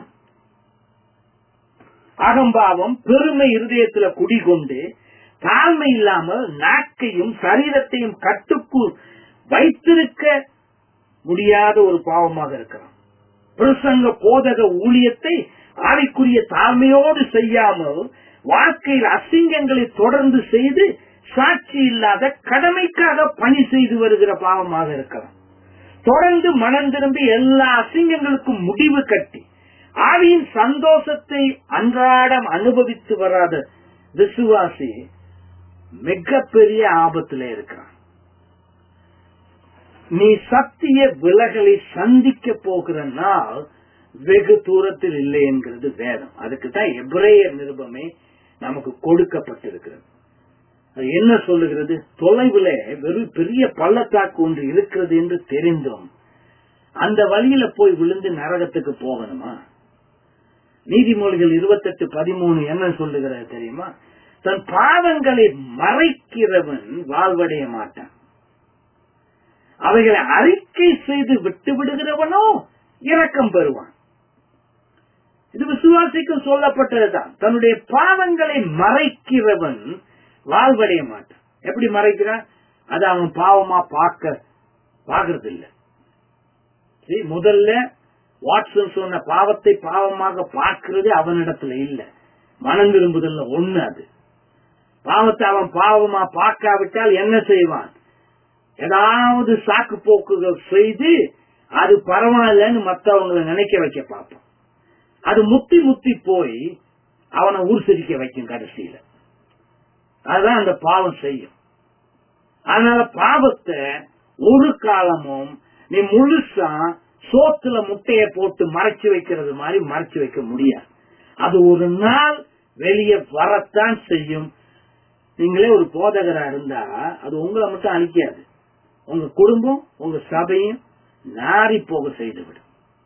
அகம்பாவம் பெருமை இருதயத்துல குடிகொண்டு தாழ்மை இல்லாமல் நாக்கையும் சரீரத்தையும் கட்டுக்குள் வைத்திருக்க முடியாத ஒரு பாவமாக இருக்கலாம் பிரசங்க போதக ஊழியத்தை ஆவிக்குரிய தாழ்மையோடு செய்யாமல் வாழ்க்கையில் அசிங்கங்களை தொடர்ந்து செய்து சாட்சி இல்லாத கடமைக்காக பணி செய்து வருகிற பாவமாக இருக்கலாம் தொடர்ந்து மனம் திரும்பி எல்லா அசிங்கங்களுக்கும் முடிவு கட்டி ஆவியின் சந்தோஷத்தை அன்றாடம் அனுபவித்து வராத விசுவாசி மிகப்பெரிய ஆபத்துல இருக்கிறான் நீ சத்திய விலகலை சந்திக்க போகிற நாள் வெகு தூரத்தில் இல்லை என்கிறது வேதம் அதுக்கு தான் எப்ரேயர் நிருபமே நமக்கு கொடுக்கப்பட்டிருக்கிறது அது என்ன சொல்லுகிறது தொலைவில் வெறும் பெரிய பள்ளத்தாக்கு ஒன்று இருக்கிறது என்று தெரிந்தோம் அந்த வழியில போய் விழுந்து நரகத்துக்கு போகணுமா நீதிமொழிகள் இருபத்தெட்டு பதிமூணு என்ன சொல்லுகிறது தெரியுமா தன் பாவங்களை மறைக்கிறவன் வாழ்வடைய மாட்டான் அவைகளை அறிக்கை செய்து விட்டு விடுகிறவனோ இரக்கம் பெறுவான் இது விசுவாசிக்கும் சொல்லப்பட்டதுதான் தன்னுடைய பாவங்களை மறைக்கிறவன் வாழ்வடைய மாட்டான் எப்படி மறைக்கிறான் அது அவன் பாவமா பார்க்க பாக்குறது இல்ல முதல்ல வாட்சன் சொன்ன பாவத்தை பாவமாக பார்க்கிறது அவனிடத்துல இல்ல மனம் திரும்புதல்ல ஒண்ணு அது பாவத்தை அவன் பாவமா பார்க்காவிட்டால் என்ன செய்வான் ஏதாவது சாக்கு போக்குகள் செய்து அது பரவாயில்லன்னு மத்தவங்களை நினைக்க வைக்க பார்ப்பான் அது முத்தி முத்தி போய் அவனை ஊர்சரிக்க வைக்கும் கடைசியில அதுதான் அந்த பாவம் செய்யும் அதனால பாவத்தை ஒரு காலமும் நீ முழுசா சோத்துல முட்டைய போட்டு மறைச்சு வைக்கிறது மாதிரி மறைச்சு வைக்க முடியாது அது ஒரு நாள் வெளியே வரத்தான் செய்யும் நீங்களே ஒரு போதகரா இருந்தா அது உங்களை மட்டும் அழிக்காது உங்க குடும்பம் உங்க சபையும் நாரி போக செய்துவிடும்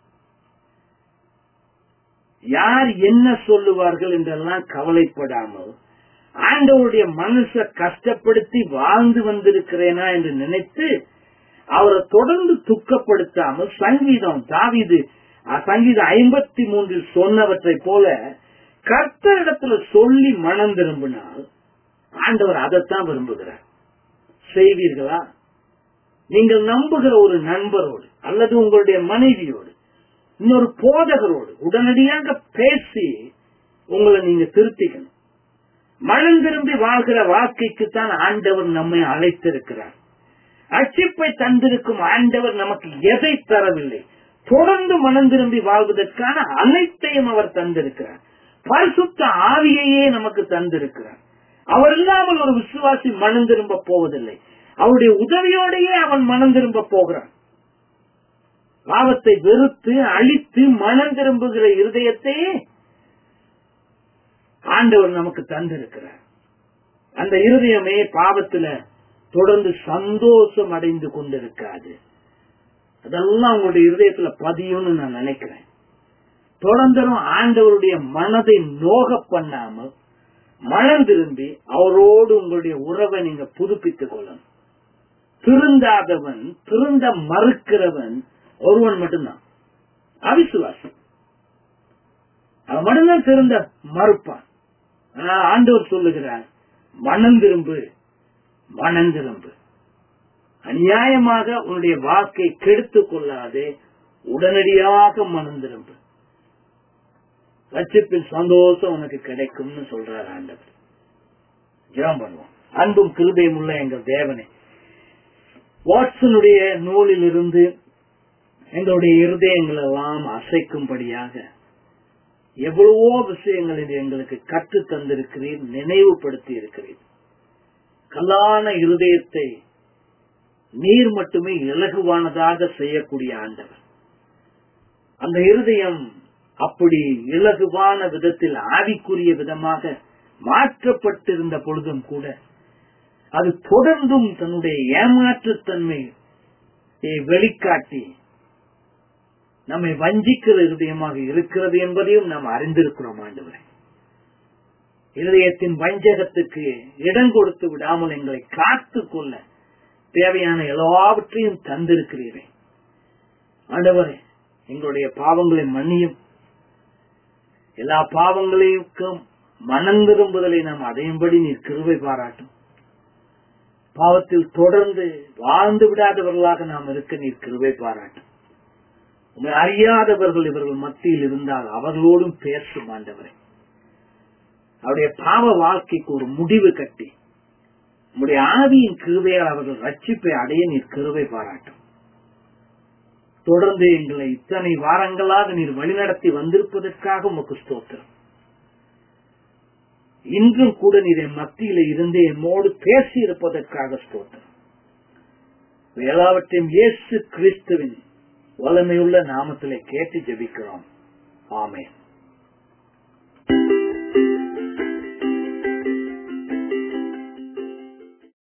யார் என்ன சொல்லுவார்கள் என்றெல்லாம் கவலைப்படாமல் ஆண்டவருடைய மனச கஷ்டப்படுத்தி வாழ்ந்து வந்திருக்கிறேனா என்று நினைத்து அவரை தொடர்ந்து துக்கப்படுத்தாமல் சங்கீதம் தாவிது சங்கீதம் ஐம்பத்தி மூன்றில் சொன்னவற்றை போல கர்த்தரிடத்துல சொல்லி மனம் திரும்பினால் ஆண்டவர் அதைத்தான் விரும்புகிறார் செய்வீர்களா நீங்கள் நம்புகிற ஒரு நண்பரோடு அல்லது உங்களுடைய மனைவியோடு இன்னொரு போதகரோடு உடனடியாக பேசி உங்களை நீங்க திருத்திக்கணும் மனம் திரும்பி வாழ்கிற வாழ்க்கைக்கு தான் ஆண்டவர் நம்மை அழைத்திருக்கிறார் அச்சிப்பை தந்திருக்கும் ஆண்டவர் நமக்கு எதை தரவில்லை தொடர்ந்து மனம் திரும்பி வாழ்வதற்கான அனைத்தையும் அவர் தந்திருக்கிறார் பரிசுத்த ஆவியையே நமக்கு தந்திருக்கிறார் அவர் இல்லாமல் ஒரு விசுவாசி மனம் திரும்ப போவதில்லை அவருடைய உதவியோடையே அவன் மனம் திரும்ப போகிறான் பாவத்தை வெறுத்து அழித்து மனம் திரும்புகிற இருதயத்தையே ஆண்டவர் நமக்கு தந்திருக்கிறார் அந்த இருதயமே பாவத்துல தொடர்ந்து சந்தோஷம் அடைந்து கொண்டிருக்காது அதெல்லாம் உங்களுடைய இருதயத்துல பதியும்னு நான் நினைக்கிறேன் தொடர்ந்தும் ஆண்டவருடைய மனதை நோக பண்ணாமல் மனம் திரும்பி அவரோடு உங்களுடைய உறவை நீங்க புதுப்பித்துக் கொள்ளணும் திருந்தாதவன் திருந்த மறுக்கிறவன் ஒருவன் மட்டும்தான் அவிசுவாசம் அவன் மட்டும்தான் திருந்த மறுப்பான் ஆனால் ஆண்டவர் சொல்லுகிறார் மனம் திரும்பு மனம் திரும்பு அநியாயமாக உன்னுடைய வாக்கை கெடுத்துக் கொள்ளாதே உடனடியாக மனம் திரும்பு ரட்சிப்பின் சந்தோஷம் உனக்கு கிடைக்கும்னு சொல்றார் ஆண்டவர் ஜெபம் பண்ணுவோம் அன்பும் கிருபையும் உள்ள எங்கள் தேவனே வாட்சனுடைய நூலில் இருந்து எங்களுடைய இருதயங்கள் எல்லாம் அசைக்கும்படியாக எவ்வளவோ விஷயங்களில் எங்களுக்கு கற்று தந்திருக்கிறீர் நினைவுபடுத்தி இருக்கிறீர் கல்லான இருதயத்தை நீர் மட்டுமே இலகுவானதாக செய்யக்கூடிய ஆண்டவர் அந்த இருதயம் அப்படி இலகுவான விதத்தில் ஆவிக்குரிய விதமாக மாற்றப்பட்டிருந்த பொழுதும் கூட அது தொடர்ந்தும் தன்னுடைய ஏமாற்றுத்தன்மை வெளிக்காட்டி நம்மை வஞ்சிக்கிற இருதயமாக இருக்கிறது என்பதையும் நாம் அறிந்திருக்கிறோம் ஆண்டவரை இருதயத்தின் வஞ்சகத்துக்கு இடம் கொடுத்து விடாமல் எங்களை காத்து கொள்ள தேவையான எல்லாவற்றையும் தந்திருக்கிறீரே ஆண்டவரே எங்களுடைய பாவங்களை மன்னியும் எல்லா பாவங்களையும் மனம் திரும்புதலை நாம் அடையும்படி நீர் கிருவை பாராட்டும் பாவத்தில் தொடர்ந்து வாழ்ந்து விடாதவர்களாக நாம் இருக்க நீர் கிருவை பாராட்டும் உங்களை அறியாதவர்கள் இவர்கள் மத்தியில் இருந்தால் அவர்களோடும் பேசும் ஆண்டவரை அவருடைய பாவ வாழ்க்கைக்கு ஒரு முடிவு கட்டி உங்களுடைய ஆவியின் கிருவையால் அவர்கள் ரட்சிப்பை அடைய நீர் கிருவை பாராட்டும் தொடர்ந்து எங்களை இத்தனை வாரங்களாக நீர் வழிநடத்தி வந்திருப்பதற்காக உமக்கு ஸ்தோத்திரம் இன்றும் கூட நீர் என் மத்தியில இருந்து என்னோடு பேசி இருப்பதற்காக ஸ்தோத்திரம் எல்லாவற்றையும் இயேசு கிறிஸ்துவின் வல்லமையுள்ள நாமத்திலே கேட்டு ஜெபிக்கிறோம் ஆமேன்